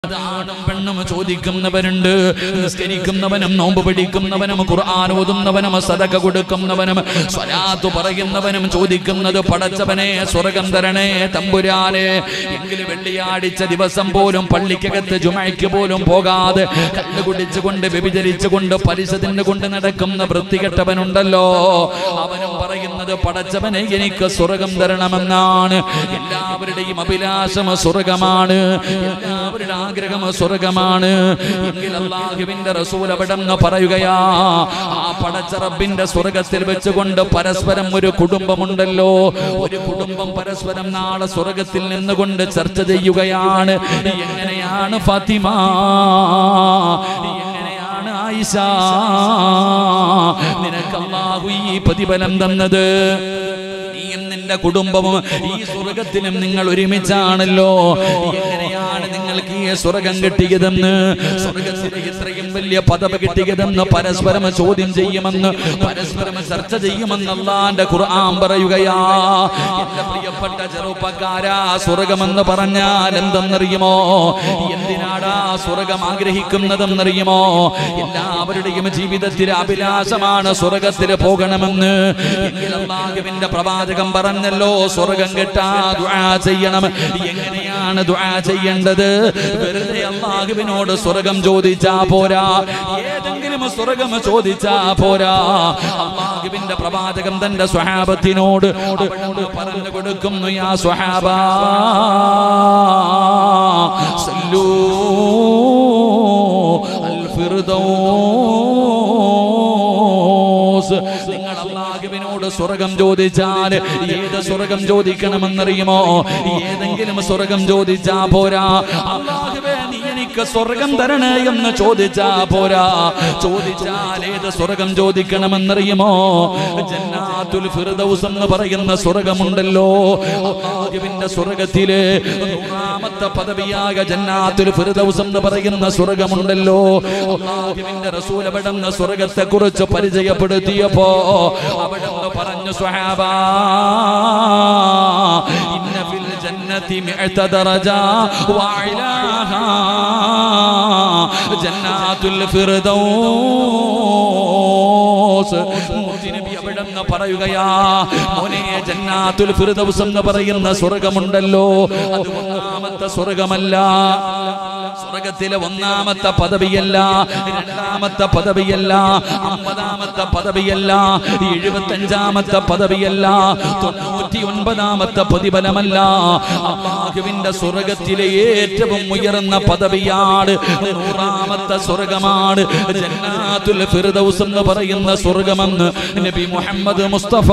അത് ആണും പെണ്ണും ചോദിക്കുന്നവരുണ്ട് നിസ്കരിക്കുന്നവനും നോമ്പ് പിടിക്കുന്നവനും ഖുർആൻ ഓതുന്നവനും സദക കൊടുക്കുന്നവനും സ്വലാത്ത് പറയുന്നവനും ചോദിക്കുന്നത് പടച്ചവനെ സ്വർഗം തരണേ തമ്പുരാനെ എങ്കിലും വെള്ളിയാഴ്ച ദിവസം പോലും പള്ളിക്കകത്ത് ജുമയ്ക്ക് പോലും പോകാതെ കല്ല് കുടിച്ചുകൊണ്ട് വ്യഭിചരിച്ചുകൊണ്ട് പലിശ തിന്നുകൊണ്ട് നടക്കുന്ന വൃത്തികെട്ടവനുണ്ടല്ലോ അവനും പറയുന്നത് പടച്ചവനെ എനിക്ക് സ്വർഗം തരണമെന്നാണ് എല്ലാവരുടെയും അഭിലാഷം സ്വർഗമാണ് എല്ലാവരുടെ ആഗ്രഹം സ്വർഗമാണ് എങ്കിൽ അള്ളാഹുവിന്റെ റസൂൽ അവിടെ നിന്ന് പറയുകയാ ആ പടച്ച റബ്ബിന്റെ സ്വർഗത്തിൽ വെച്ചുകൊണ്ട് പരസ്പരം ഒരു കുടുംബമുണ്ടല്ലോ ഒരു കുടുംബം പരസ്പരം നാളെ സ്വർഗത്തിൽ നിന്നുകൊണ്ട് ചർച്ച ചെയ്യുകയാണ് എങ്ങനെയാണ് ഫാത്തിമ എങ്ങനെയാണ് ആയിഷ നിനക്ക് അള്ളാഹു ഈ പ്രതിഫലം തന്നത് നീയും നിന്റെ കുടുംബവും ഈ സ്വർഗത്തിലും നിങ്ങൾ ഒരുമിച്ചാണല്ലോ എങ്ങനെയാണ് നിങ്ങൾക്ക് ഈ സ്വർഗം കിട്ടിയതെന്ന് സ്വർഗത്തിന് ഇത്രയും വലിയ പദവി കിട്ടിയതെന്ന് പരസ്പരം ചോദ്യം ചെയ്യുമെന്ന് പരസ്പരം ചർച്ച ചെയ്യുമെന്ന് അള്ളാന്റെ ഖുർആൻ പറയുകയാ എന്റെ പ്രിയപ്പെട്ട ചെറുപ്പക്കാരാ സ്വർഗമെന്ന് പറഞ്ഞാൽ എന്തെന്നറിയുമോ എന്തിനാടാ സ്വർഗം ആഗ്രഹിക്കുന്നതെന്നറിയുമോ എല്ലാവരുടെയും ജീവിതത്തിലെ അഭിലാഷമാണ് സ്വർഗത്തിൽ പോകണമെന്ന് എങ്കിൽ അള്ളാഹുവിന്റെ പ്രവാചകം പറഞ്ഞല്ലോ സ്വർഗം കിട്ടാ ദുആ ചെയ്യണം എങ്ങനെയാണ് ദുആ ചെയ്യേണ്ടത് വെറുതെ അള്ളാഹുവിനോട് സ്വർഗം ചോദിച്ചാ പോരാ ഏതെങ്കിലും സ്വർഗം ചോദിച്ചാ പോരാ അള്ളാഹുവിന്റെ പ്രവാചകം തന്റെ സ്വഹാബത്തിനോട് അവിടുന്ന് പറഞ്ഞു കൊടുക്കുന്നു യാ സ്വഹാബ സല്ലൂ അൽ ഫിർദൗസ് നിങ്ങൾ അള്ളാഹുവിനോട് സ്വർഗം ചോദിച്ചാൽ ഏത് സ്വർഗം ചോദിക്കണമെന്നറിയുമോ ഏതെങ്കിലും സ്വർഗം ചോദിച്ചാ പോരാ അള്ളാഹുവേ നീ എനിക്ക് സ്വർഗം തരണേ എന്ന് ചോദിച്ചാ പോരാ ചോദിച്ചാൽ ഏത് സ്വർഗം ചോദിക്കണമെന്നറിയുമോ ജന്നാത്തുൽ ഫിർദൗസ് എന്ന് പറയുന്ന സ്വർഗമുണ്ടല്ലോ അള്ളാഹുവിന്റെ സ്വർഗത്തിലെ നൂറാമത്തെ പദവിയായ ജന്നാത്തുൽ ഫിർദൗസ് എന്ന് പറയുന്ന സ്വർഗമുണ്ടല്ലോ അള്ളാഹുവിന്റെ റസൂൽ അവിടുന്ന് സ്വർഗത്തെ കുറിച്ച് പരിചയപ്പെടുത്തിയപ്പോ അവിടുന്ന് പറഞ്ഞു സ്വഹാബ ഇന്ന ഫിൽ ജന്നതി മിഅത ദറജ വഅലാഹാ ജന്നാത്തുൽ ഫിർദൗസ് മുത്തുനബി അവിടുന്ന് പറയുകയാ മോനെ ജന്നാത്തുൽ ഫിർദൗസ് എന്ന് പറയുന്ന സ്വർഗമുണ്ടല്ലോ അത് ഒന്നാമത്തെ സ്വർഗമല്ല സ്വർഗത്തിലെ ഒന്നാമത്തെ പദവിയല്ല രണ്ടാമത്തെ പദവിയല്ല അമ്പതാമത്തെ പദവിയല്ല എഴുപത്തഞ്ചാമത്തെ പദവിയല്ല തൊണ്ണൂറ്റി ഒൻപതാമത്തെ പ്രതിഫലമല്ല അള്ളാഹുവിന്റെ സ്വർഗത്തിലെ ഏറ്റവും ഉയർന്ന പദവിയാണ് നൂറാമത്തെ സ്വർഗമാണ് ജന്നാത്തുൽ ഫിർദൗസ് എന്ന് പറയുന്ന സ്വർഗമെന്ന് നബി മുഹമ്മദ് മുസ്തഫ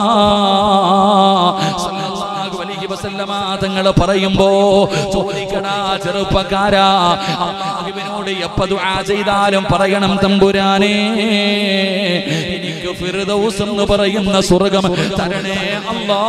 സല്ലല്ലാഹു അലൈഹി വസല്ലമ തങ്ങൾ പറയുമ്പോ ചോദിക്കടാ ചെറുപ്പക്കാരാ അള്ളാഹുവിനോട് എപ്പ ദുആ ചെയ്താലും പറയണം തമ്പുരാനേ എനിക്ക് ഫിർദൗസ് എന്ന് പറയുന്ന സ്വർഗം തരണേ അല്ലാ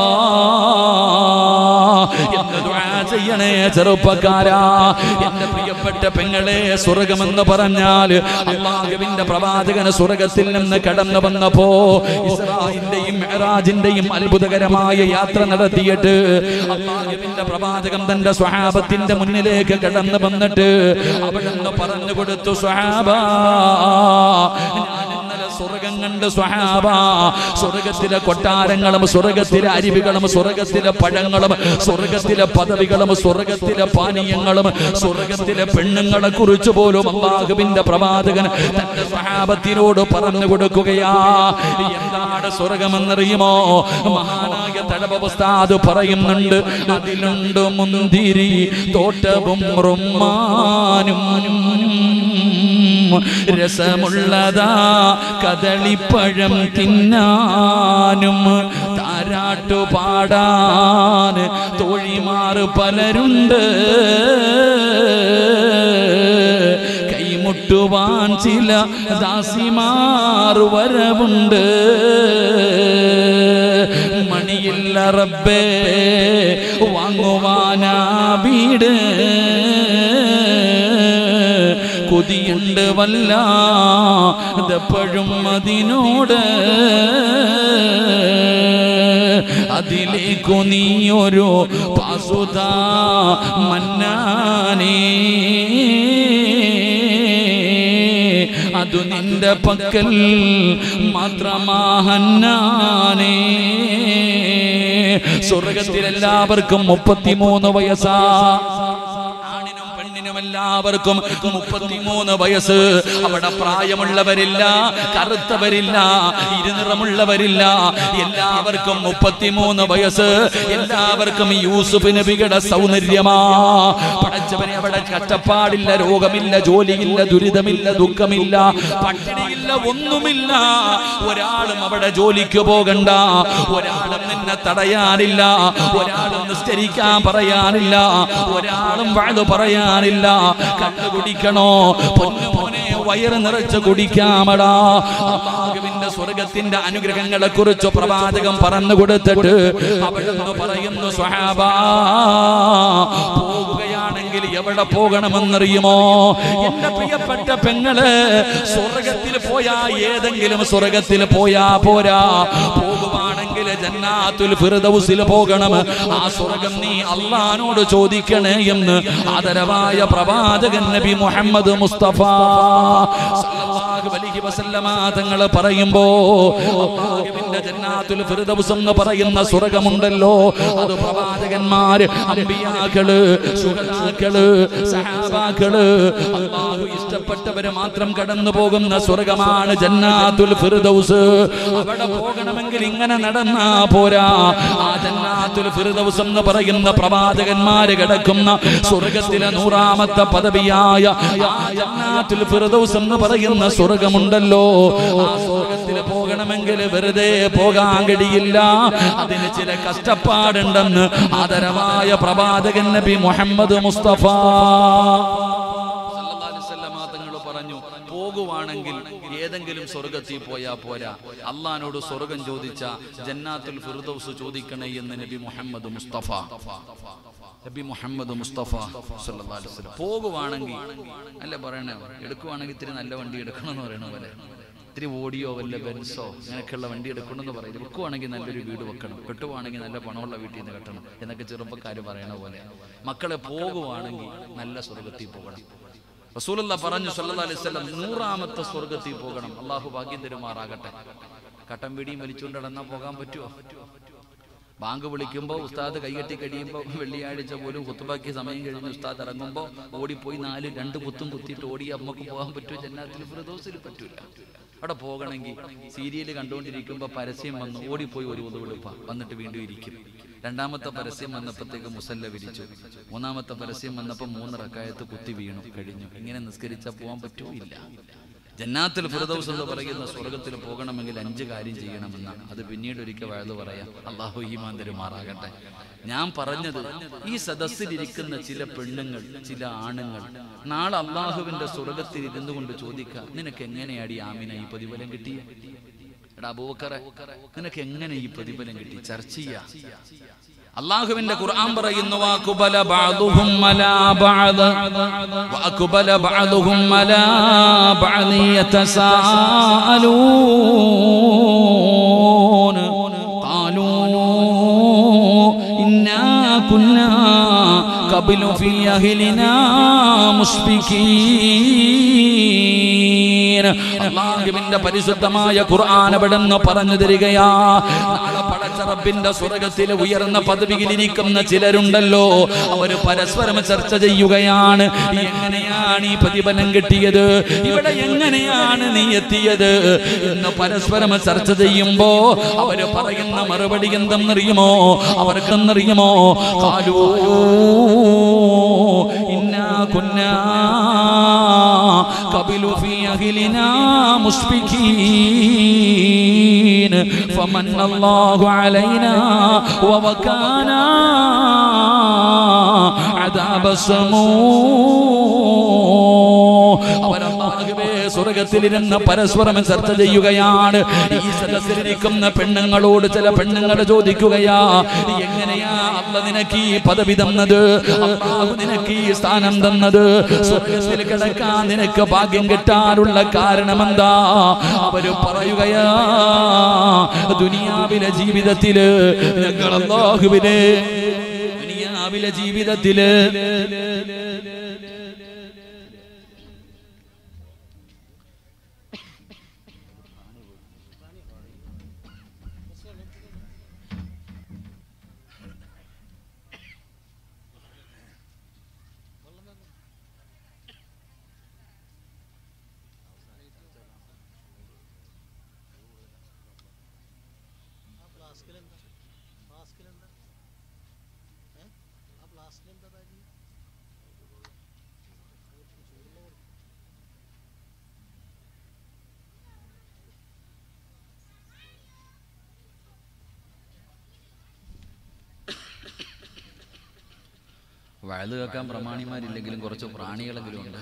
എന്ന് ദുആ ചെയ്യണേ ചെറുപ്പക്കാരാ എന്റെ പ്രിയപ്പെട്ട പെങ്ങളെ സ്വർഗമെന്ന് പറഞ്ഞാൽ അള്ളാഹുവിന്റെ പ്രവാചകന് സ്വർഗത്തിൽ നിന്ന് കടന്നു വന്നപ്പോ ഇസ്രായിന്റെയും മെഹറാജിന്റെയും അത്ഭുതകരമായ യാത്ര നടത്തിയിട്ട് അള്ളാഹുവിന്റെ പ്രവാചകം തന്റെ സ്വഹാബത്തിന്റെ മുന്നിലേക്ക് കടന്നു വന്നിട്ട് അവിടുന്ന് പറഞ്ഞു കൊടുത്തു സ്വഹാബ ഞാൻ ഇന്നലെ സ്വർഗം കണ്ട് സ്വഹാബ സ്വർഗത്തിലെ കൊട്ടാരങ്ങളും സ്വർഗത്തിലെ അരുവികളും സ്വർഗത്തിലെ പഴങ്ങളും സ്വർഗത്തിലെ പദവികളും സ്വർഗത്തിലെ പാനീയങ്ങളും സ്വർഗത്തിലെ പെണ്ണുങ്ങളെ കുറിച്ച് പോലും അള്ളാഹുവിന്റെ പ്രവാചകൻ തന്റെ സ്വഹാബത്തിനോട് പറഞ്ഞു കൊടുക്കുകയാ എന്താണ് സ്വർഗമെന്നറിയുമോ മഹാനായ തടവസ്ഥാത് പറയുന്നുണ്ട് അതിലുണ്ട് മുന്തിരി തോട്ടവും റുമ്മാനും രസമുള്ളതാ കദളിപ്പഴം തിന്നാനും താരാട്ടു പാടാൻ തോഴിമാർ പലരുണ്ട് കൈമുട്ടുവാൻ ചില ദാസിമാർ വരവുണ്ട് മണിയില്ല റബ്ബേ വാങ്ങുവാനാ വീട് കൊതിയുണ്ട് വല്ല ഇതെപ്പോഴും അതിനോട് അതിലേക്കു നീയൊരു പാസുത മന്നാനേ അതു നിന്റെ പക്കൽ മാത്രമാഹന്നാനേ സ്വർഗത്തിൽ എല്ലാവർക്കും മുപ്പത്തിമൂന്ന് വയസ്സാ ആണിനും പെണ്ണിനും എല്ലാവർക്കും മുപ്പത്തിമൂന്ന് വയസ്സ് അവിടെ പ്രായമുള്ളവരില്ല കറുത്തവരില്ല ഇരുനിറമുള്ളവരില്ല എല്ലാവർക്കും മുപ്പത്തിമൂന്ന് വയസ്സ് എല്ലാവർക്കും യൂസുഫ് നബിയുടെ സൗന്ദര്യമാ പടച്ചവനെ അവിടെ കഷ്ടപ്പാടില്ല രോഗമില്ല ജോലിയില്ല ദുരിതമില്ല ദുഃഖമില്ല പട്ടിണിയില്ല ഒന്നുമില്ല ഒരാളും അവിടെ ജോലിക്ക് പോകണ്ട ഒരാളും നിന്നെ തടയാനില്ല ഒരാളും നിസ്കരിക്കാൻ പറയാനില്ല ഒരാളും വാഴ പറയാനില്ല കണ്ണു കുടിക്കണോ പൊന്നുമോനെ വയറ് നിറച്ച് കുടിക്കാമടാ അള്ളാഹുവിന്റെ സ്വർഗത്തിന്റെ അനുഗ്രഹങ്ങളെ കുറിച്ച് പ്രവാചകം പറഞ്ഞു കൊടുത്തിട്ട് അവിടുന്ന് പറയുന്നു സ്വഹാബാ പോവുകയാണെങ്കിൽ എവിടെ പോകണമെന്നറിയുമോ എന്റെ പ്രിയപ്പെട്ട പെങ്ങള് സ്വർഗത്തിൽ പോയാ ഏതെങ്കിലും സ്വർഗത്തിൽ പോയാ പോരാ പോകുവാണെങ്കിൽ ജന്നാത്തുൽ ഫിർദൗസിൽ പോകണം ആ സ്വർഗം നീ അള്ളഹാനോട് ചോദിക്കണേ എന്ന് ആദരവായ പ്രവാചകൻ നബി മുഹമ്മദ് മുസ്തഫ സല്ലല്ലാഹു അലൈഹി വസല്ലമ തങ്ങൾ പറയുമ്പോ അല്ലാഹുവിന്റെ ജന്നാത്തുൽ ഫിർദൗസ് എന്ന് പറയുന്ന സ്വർഗമുണ്ടല്ലോ അത് പ്രവാചകന്മാര് അമ്പിയാക്കള് ശുഹദാക്കള് സഹാബാക്കള് അല്ലാഹു ഇഷ്ടപ്പെട്ടവര് മാത്രം കടന്നു പോകുന്ന സ്വർഗമാണ് ജന്നാത്തുൽ ഫിർദൗസ് അവിടെ പോകണമെങ്കിൽ ഇങ്ങനെ നടന്നാ പോരാ ആ ജന്നാത്തുൽ ഫിർദൗസ് എന്ന് പറയുന്ന പ്രവാചകന്മാര് കിടക്കുന്ന സ്വർഗത്തിലെ നൂറാമത്തെ പദവിയായ ആ ജന്നാത്തുൽ ഫിർദൗസ് എന്ന് പറയുന്ന സ്വർഗമുണ്ടല്ലോ ആ സ്വർഗത്തിൽ പോകണമെങ്കിൽ വെറുതെ പോകാൻ കഴിയില്ല അതിന് ചില കഷ്ടപ്പാടുണ്ടെന്ന് ആദരവായ പ്രവാചകൻ നബി മുഹമ്മദ് മുസ്തഫ സല്ലല്ലാഹു അലൈഹി വസല്ലമ തങ്ങൾ പറഞ്ഞു പോകുവാണെങ്കിൽ ഏതെങ്കിലും സ്വർഗത്തിൽ പോയാ പോരാ അള്ളഹാനോട് സ്വർഗം ചോദിച്ച ജന്നാത്തുൽ ഫിർദൗസ് ചോദിക്കണേ എന്ന് നബി മുഹമ്മദ് മുസ്തഫ നബി മുഹമ്മദ് മുസ്തഫ സല്ലല്ലാഹു അലൈഹി വസല്ലം പോകുവാണെങ്കിൽ അല്ല പറയണേ എടുക്കുവാണെങ്കിൽ ഇത്തിരി നല്ല വണ്ടി എടുക്കണം എന്ന് പറയണ പോലെ ഇത്തിരി ഓടിയോ വല്ല ബെൻസോ അങ്ങനെയൊക്കെയുള്ള വണ്ടി എടുക്കണമെന്ന് പറയും വെക്കുവാണെങ്കിൽ നല്ലൊരു വീട് വെക്കണം കെട്ടുവാണെങ്കിൽ നല്ല പണമുള്ള വീട്ടിൽ നിന്ന് കെട്ടണം എന്നൊക്കെ ചെറുപ്പക്കാർ പറയണ പോലെ മക്കളെ പോകുവാണെങ്കിൽ നല്ല സ്വർഗത്തിൽ പോകണം റസൂലുള്ള പറഞ്ഞു സല്ലല്ലാഹു അലൈഹി വസല്ലം നൂറാമത്തെ സ്വർഗത്തിൽ പോകണം അള്ളാഹു ഭാഗ്യം തരുമാറാകട്ടെ കട്ടം പിടിയും വലിച്ചുകൊണ്ട് നടന്നാൽ പോകാൻ പറ്റുമോ ബാങ്ക് വിളിക്കുമ്പോൾ ഉസ്താദ് കൈകെട്ടി കഴിയുമ്പോൾ വെള്ളിയാഴ്ച പോലും കുത്തുബാക്കി സമയം കഴിഞ്ഞ് ഉസ്താദ് ഇറങ്ങുമ്പോൾ ഓടിപ്പോയി നാല് രണ്ട് കുത്തും കുത്തിയിട്ട് ഓടി അമ്മക്ക് പോകാൻ പറ്റുമോ ജന്നാത്തിൽ ഫിറദോസിൽ പറ്റൂല അവിടെ പോകണമെങ്കിൽ സീരിയൽ കണ്ടുകൊണ്ടിരിക്കുമ്പോൾ പരസ്യം വന്നു ഓടിപ്പോയി ഒരു ഉതവെളുപ്പ വന്നിട്ട് വീണ്ടും ഇരിക്കും രണ്ടാമത്തെ പരസ്യം വന്നപ്പോഴത്തേക്ക് മുസല്ല വിരിച്ചു മൂന്നാമത്തെ പരസ്യം വന്നപ്പോൾ മൂന്ന് റക്കായത്ത് കുത്തി വീണു കഴിഞ്ഞു ഇങ്ങനെ നിസ്കരിച്ചാൽ പോകാൻ പറ്റുമോ ഇല്ല ജന്നാത്തിൽ ഫിറദൗസ് എന്ന് പറയുന്ന സ്വർഗത്തിൽ പോകണമെങ്കിൽ അഞ്ച് കാര്യം ചെയ്യണമെന്നാണ് അത് പിന്നീട് ഒരിക്കൽ വഴുതു പറയാം അള്ളാഹു ഈമാൻ തരുമാറാകട്ടെ ഞാൻ പറഞ്ഞത് ഈ സദസ്സിലിരിക്കുന്ന ചില പെണ്ണുങ്ങൾ ചില ആണുങ്ങൾ നാളെ അള്ളാഹുവിന്റെ സ്വർഗത്തിൽ ഇരുന്നു കൊണ്ട് ചോദിക്കാം നിനക്ക് എങ്ങനെയാടി ആമിന ഈ പ്രതിഫലം കിട്ടിയ എടാ അബൂക്കറെ നിനക്ക് എങ്ങനെ ഈ പ്രതിഫലം കിട്ടി ചർച്ച ചെയ്യാ അള്ളാഹുവിന്റെ ഖുർആൻ പറയുന്നു വാകുബല ബഅദുഹും അലാ ബഅദ് വാകുബല ബഅദുഹും അലാ ബഅദ് യതസാഅലൂൻ ഖാലൂ ഇന്നാ കുന്നാ ഖബ്ലു ഫീ അഹ്ലിനാ മുസ്ബികീൻ അള്ളാഹുവിന്റെ പരിശുദ്ധമായ ഖുർആൻ അവിടെന്ന് പറഞ്ഞു തരികയാ നാളെ പടച്ച റബ്ബിന്റെ സ്വർഗത്തിൽ ഉയർന്ന പദവിയിൽ ഇരിക്കുന്ന ചിലരുണ്ടല്ലോ അവര് പരസ്പരം ചർച്ച ചെയ്യുകയാണ് എങ്ങനെയാണ് ഈ പ്രതിഫലം കിട്ടിയത് ഇവിടെ എങ്ങനെയാണ് നീ എത്തിയത് എന്ന് പരസ്പരം ചർച്ച ചെയ്യുമ്പോ അവര് പറയുന്ന മറുപടി എന്തെന്നറിയുമോ അവർക്കെന്നറിയുമോ കാലൂ ഇന്നാ കുന്നാ قبل في أهلنا مشفكين فمن الله علينا ووكانا عذاب السموم അവരല്ലാഹുവേ സ്വർഗത്തിലിരുന്ന് പരസ്പരം ചർച്ച ചെയ്യുകയാണ് ഈ സദസ്സിലിരിക്കുന്ന പെണ്ണുങ്ങളോട് ചില പെണ്ണുങ്ങൾ ചോദിക്കുകയാ എങ്ങനെയാ അല്ല നിനക്ക് ഈ പദവി തന്നത് അള്ളാഹു നിനക്ക് ഈ സ്ഥാനം തന്നത് സ്വർഗത്തിൽ കിടക്കാൻ നിനക്ക് ഭാഗ്യം കിട്ടാനുള്ള കാരണം എന്താ അവര് പറയുകയാ ദുനിയാവിലെ ജീവിതത്തില് ഞങ്ങൾ അള്ളാഹുവിനെ ദുനിയാവിലെ ജീവിതത്തില് ഫ്ലാസ്കിലെന്താ ഫ്ലാസ്കിലെന്താ ഏ ആ ഫ്ലാസ്കിലെന്താ താജി വഴുത് കേൾക്കാൻ പ്രമാണിമാരില്ലെങ്കിലും കുറച്ച് പ്രാണികളെങ്കിലും ഉണ്ട്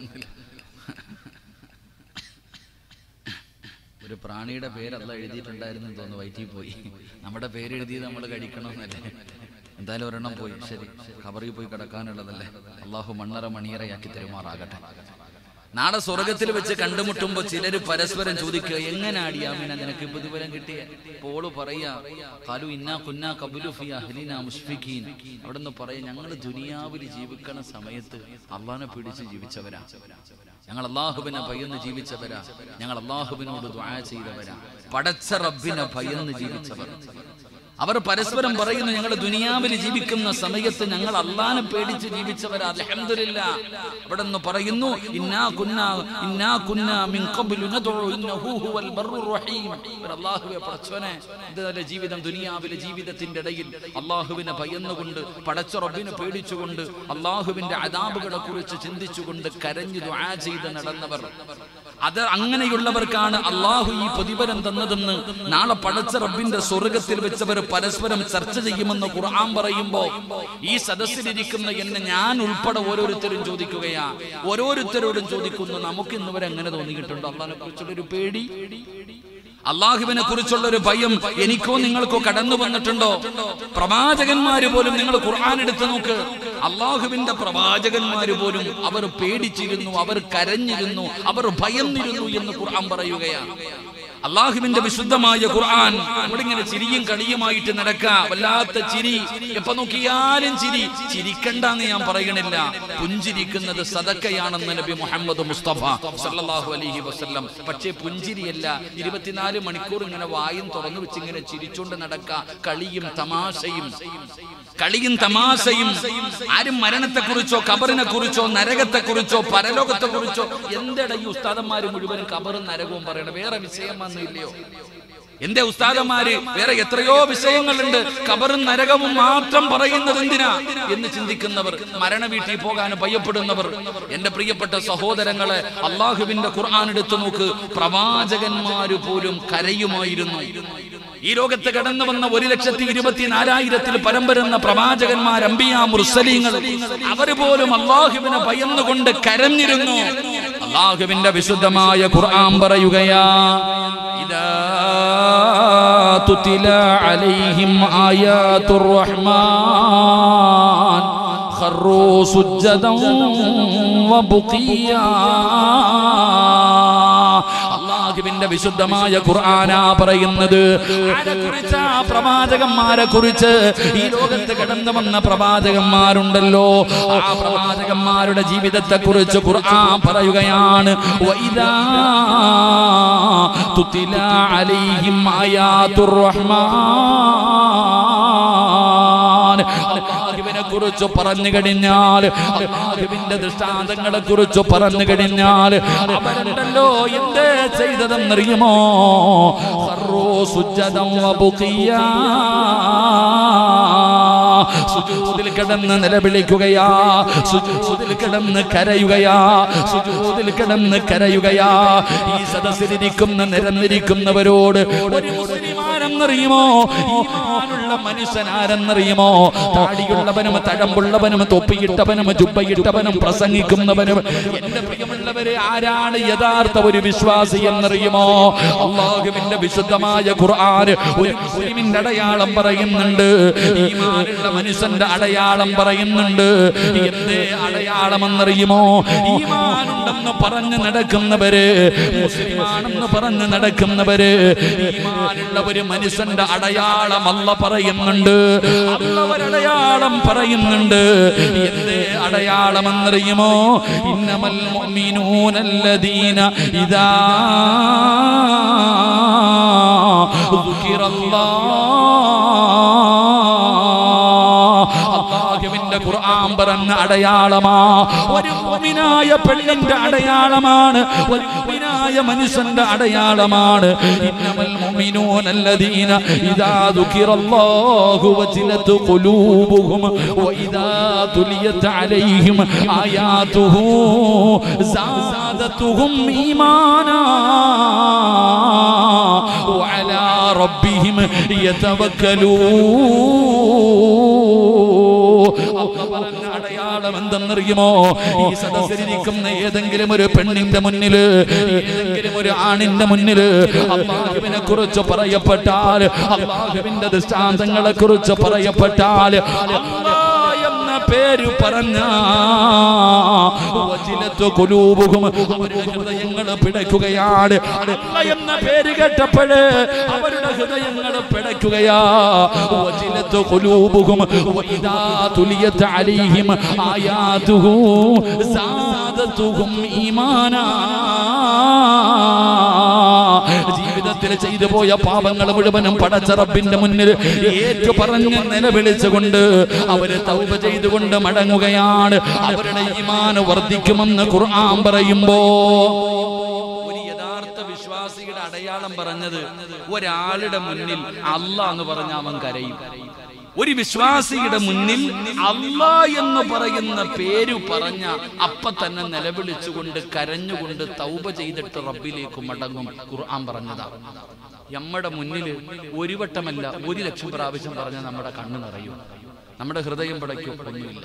ഒരു പ്രാണിയുടെ പേരല്ല എഴുതിയിട്ടുണ്ടായിരുന്നു തോന്നുന്നു വയറ്റിൽ പോയി നമ്മുടെ പേര് എഴുതിയത് നമ്മൾ കഴിക്കണമെന്നല്ലേ എന്തായാലും ഒരെണ്ണം പോയി ശരി ഖബറിൽ പോയി കിടക്കാനുള്ളതല്ലേ അള്ളാഹു മണ്ണറ മണിയറയാക്കി തരുമാറാകട്ടെ നാളെ സ്വർഗത്തിൽ വെച്ച് കണ്ടുമുട്ടുമ്പോ ചിലര് പരസ്പരം ചോദിക്കുക എങ്ങനാടി ആമിന നിനക്ക് പ്രതിഫലം കിട്ടിയ പോള് പറയാ കാലു ഇന്നാ കുന്നാ കബുലു ഫി അഹ്ലിനാ മുഷ്ഫിഖീൻ അവിടെ നിന്ന് പറയാ ഞങ്ങൾ ദുനിയാവിൽ ജീവിക്കണ സമയത്ത് അള്ളാനെ പിടിച്ച് ജീവിച്ചവരാ ഞങ്ങൾ അള്ളാഹുവിനെ ഭയന്ന് ജീവിച്ചവരാ ഞങ്ങൾ അള്ളാഹുവിനോട് ദ്വാ ചെയ്തവരാ പടച്ച റബ്ബിനെ ഭയന്ന് ജീവിച്ചവർ അവർ പരസ്പരം പറയുന്നു ഞങ്ങൾ ദുനിയാവിൽ ജീവിക്കുന്ന സമയത്ത് ഞങ്ങൾ അള്ളാനെ പേടിച്ച് ജീവിച്ചവരാ അൽഹംദുലില്ലാ അവിടെ നിന്ന് പറയുന്നു ഇന്നാ കുന്നാ ഇന്നാ കുന്നാ മിൻ ഖബ്ലു നദ്ഉ ഇന്നഹു ഹുവൽ ബർറുർ റഹീം ഒരു അല്ലാഹുവേ പടച്ചവനെ ഇതല്ലേ ജീവിതം ദുനിയാവിലെ ജീവിതത്തിന്റെ ഇടയിൽ അള്ളാഹുവിനെ ഭയന്നുകൊണ്ട് പടച്ച റബ്ബിനെ പേടിച്ചുകൊണ്ട് അള്ളാഹുവിന്റെ അദാബുകളെ കുറിച്ച് ചിന്തിച്ചുകൊണ്ട് കരഞ്ഞു ദുആ ചെയ്ത് നടന്നവർ അത് അങ്ങനെയുള്ളവർക്കാണ് അള്ളാഹു ഈ പ്രതിഫലം തന്നതെന്ന് നാളെ പടച്ച റബ്ബിന്റെ സ്വർഗത്തിൽ വെച്ചവർ പരസ്പരം ചർച്ച ചെയ്യുമെന്ന് ഖുർആൻ പറയുമ്പോ ഈ സദസ്സിലിരിക്കുന്ന എന്നെ ഞാൻ ഉൾപ്പെടെ ഓരോരുത്തരും ചോദിക്കുകയാ ഓരോരുത്തരോടും ചോദിക്കുന്നു നമുക്ക് ഇന്ന് വരെ എങ്ങനെ തോന്നിയിട്ടുണ്ടോ അള്ളാഹിനെ കുറിച്ചുള്ള ഒരു പേടി അള്ളാഹുവിനെ കുറിച്ചുള്ള ഒരു ഭയം എനിക്കോ നിങ്ങൾക്കോ കടന്നു വന്നിട്ടുണ്ടോ പ്രവാചകന്മാര് പോലും നിങ്ങൾ ഖുർആൻ എടുത്തു നോക്ക് അള്ളാഹുവിന്റെ പ്രവാചകന്മാര് പോലും അവർ പേടിച്ചിരുന്നു അവർ കരഞ്ഞിരുന്നു അവർ ഭയന്നിരുന്നു എന്ന് ഖുർആൻ പറയുകയാണ് അള്ളാഹുവിന്റെ വിശുദ്ധമായ ഖുർആൻ നമ്മളിങ്ങനെ ചിരിയും കളിയുമായിട്ട് നടക്ക വല്ലാത്ത ചിരി എപ്പോ നോക്കിയാലും ചിരി ചിരിക്കണ്ടെന്ന് ഞാൻ പറയണില്ല പുഞ്ചിരിക്കുന്നത് സദക്കയാണെന്ന് നബി മുഹമ്മദ് മുസ്തഫ സല്ലല്ലാഹു അലൈഹി വസല്ലം പക്ഷേ പുഞ്ചിരിയല്ല ഇരുപത്തിനാല് മണിക്കൂർ ഇങ്ങനെ വായും തുറന്നു വെച്ച് ഇങ്ങനെ ചിരിച്ചുകൊണ്ട് നടക്ക കളിയും തമാശയും കളിയും തമാശയും ആരും മരണത്തെ കുറിച്ചോ കബറിനെ കുറിച്ചോ നരകത്തെ കുറിച്ചോ പരലോകത്തെ കുറിച്ചോ എന്തെടാ ഈ ഉസ്താദന്മാര് മുഴുവനും കബറും നരകവും പറയണം വേറെ വിഷയം വന്നില്ലയോ എന്റെ ഉസ്താദന്മാര് വേറെ എത്രയോ വിഷയങ്ങളുണ്ട് കബറും നരകവും മാത്രം പറയുന്നത് എന്തിനാ എന്ന് ചിന്തിക്കുന്നവർ മരണ വീട്ടിൽ പോകാൻ ഭയപ്പെടുന്നവർ എന്റെ പ്രിയപ്പെട്ട സഹോദരങ്ങളെ അള്ളാഹുവിന്റെ ഖുർആൻ എടുത്തു നോക്ക് പ്രവാചകന്മാര് പോലും കരയുമായിരുന്നു ഈ ലോകത്ത് കടന്നു വന്ന ഒരു ലക്ഷത്തി ഇരുപത്തിനാലായിരത്തിൽ പരം വരുന്ന പ്രവാചകന്മാർ അമ്പിയ മുർസലീങ്ങൾ അവര് പോലും അള്ളാഹുവിനെ ഭയന്നുകൊണ്ട് കരഞ്ഞിരുന്നു അള്ളാഹുവിന്റെ വിശുദ്ധമായ ഖുർആൻ പറയുകയാ ഇതാ തുതില അലൈഹിം ആയാതുർ റഹ്മാൻ ഖറൂ സുജ്ജദൻ വബുഖിയാ അള്ളാഹുവിന്റെ വിശുദ്ധമായ ഖുർആനാ പറയുന്നത് ആരെക്കുറിച്ചാ പ്രവാചകന്മാരെ കുറിച്ച് ഈ ലോകത്ത് കടന്നു വന്ന പ്രവാചകന്മാരുണ്ടല്ലോ ആ പ്രവാചകന്മാരുടെ ജീവിതത്തെ കുറിച്ച് ഖുർആൻ പറയുകയാണ് വൈദാ തുതില അലൈഹിം ആയാതുർ റഹ്മാൻ അള്ളാഹുവിനെ കുറിച്ച് പറഞ്ഞു കഴിഞ്ഞാൽ അള്ളാഹുവിന്റെ ദൃഷ്ടാന്തങ്ങളെ കുറിച്ച് പറഞ്ഞു കഴിഞ്ഞാൽ അവരുണ്ടല്ലോ എന്തേ ചെയ്തതെന്നറിയുമോ ഖറൂ സുജ്ജദൻ വബുഖിയാ. സുജൂദിൽ കിടന്ന് നിലവിളിക്കുകയാ സുജൂദിൽ കിടന്ന് കരയുകയാ സുജൂദിൽ കിടന്ന് കരയുകയാ ഈ സദസ്സിലിരിക്കുന്ന നിരന്നിരിക്കുന്നവരോട് ഒരു മുസ്ലിമാരെ ഈമാനെന്നറിയുമോ ഈമാനുള്ള മനുഷ്യൻ ആരെന്നറിയുമോ താടിയുള്ളവനും തഴമ്പുള്ളവനും തൊപ്പിയിട്ടവനും ജുബയിട്ടവനും പ്രസംഗിക്കുന്നവനും എന്റെ പ്രിയമുള്ളവരെ ആരാണ് യഥാർത്ഥ ഒരു വിശ്വാസി എന്നറിയുമോ അള്ളാഹുവിന്റെ വിശുദ്ധമായ ഖുർആൻ ഒരു മുസ്ലിമിന്റെ അടയാളം പറയുന്നുണ്ട് ഈമാനുള്ള മനുഷ്യന്റെ അടയാളം പറയുന്നുണ്ട് എന്തേ അടയാളം എന്നറിയുമോ ഈമാനുണ്ടെന്ന് പറഞ്ഞ് നടക്കുന്നവര് മുസ്ലിമാണെന്ന് പറഞ്ഞ് നടക്കുന്നവര് ഈമാനുള്ള ഒരു മനുഷ്യന്റെ അടയാളം അല്ല പറയുന്നുണ്ട് അല്ല ഒരടയാളം പറയുന്നുണ്ട് എന്തേ അടയാളം എന്നറിയുമോ ഇന്നമൽ മുഅ്മിനൂനല്ലദീന ഇദാ ദുഃഖിറല്ലാഹ് അള്ളാഹുവിന്റെ ഖുർആൻ പറഞ്ഞ അടയാളമാ ഒരു മുഅ്മിനായ പെണ്ണിന്റെ അടയാളമാണ് ഒരു മുഅ്മിനായ മനുഷ്യന്റെ അടയാളമാണ് ഇന്നമൽ മുഅ്മിനൂനല്ലദീന ഇദാ ദുഃഖിറല്ലാഹു വജിലത് ഖുലൂബുഹും വഇദാ തുലിയത് അലൈഹിം ആയാതുഹു സാദത്തുഹും ഈമാനാ وعلى ربهم يتوكلون അള്ള പറഞ്ഞ അടയാളം എന്തെന്നറിയുമോ ഈ സദസ്സിലിരിക്കുന്ന ഏതെങ്കിലും ഒരു പെണ്ണിന്റെ മുന്നില് ഏതെങ്കിലും ഒരു ആണിന്റെ മുന്നില് അള്ളാഹുവിനെ കുറിച്ച് പറയപ്പെട്ടാൽ അള്ളാഹുവിന്റെ ദൃഷ്ടാന്തങ്ങളെ കുറിച്ച് പറയപ്പെട്ടാൽ അല്ലാ എന്ന പേര് പറഞ്ഞ വജിലത്ത് കുലൂബുഹും അവരുടെ ഹൃദയങ്ങൾ പിടയ്ക്കുകയാണ് അല്ല എന്ന പേര് കേട്ടപ്പോഴ് അവരുടെ ഹൃദയങ്ങൾ പിടയ്ക്കുകയാ വജിലത്ത് കുലൂബുഹും വഇദാ തുലിയത് അലൈഹിം ആയാതുഹു സാദത്തുഹും ഈമാനാ ജീവിതത്തിൽ ചെയ്തു പോയ പാപങ്ങൾ മുഴുവനും പടച്ച റബ്ബിന്റെ മുന്നിൽ ഏറ്റു പറഞ്ഞ് നിലവിളിച്ചുകൊണ്ട് അവര് തൗബ ചെയ്തുകൊണ്ട് മടങ്ങുകയാണ് അവരുടെ ഈമാൻ വർദ്ധിക്കുമെന്ന് ഖുർആൻ പറയുമ്പോ ഒരു യഥാർത്ഥ വിശ്വാസിയുടെ അടയാളം പറഞ്ഞത് ഒരാളുടെ മുന്നിൽ അല്ല എന്ന് പറഞ്ഞ അവൻ കരയും ഒരു വിശ്വാസിയുടെ മുന്നിൽ അല്ല എന്ന് പറയുന്ന പേര് പറഞ്ഞ അപ്പ തന്നെ നിലവിളിച്ചുകൊണ്ട് കരഞ്ഞുകൊണ്ട് തൗബ ചെയ്തിട്ട് റബ്ബിലേക്ക് മടങ്ങും ഖുർആൻ പറഞ്ഞതാ നമ്മുടെ മുന്നിൽ ഒരു വട്ടമല്ല ഒരു ലക്ഷം പ്രാവശ്യം പറഞ്ഞ നമ്മുടെ കണ്ണ് നിറയും നമ്മുടെ ഹൃദയം പിടയ്ക്കും ഒന്നുമില്ല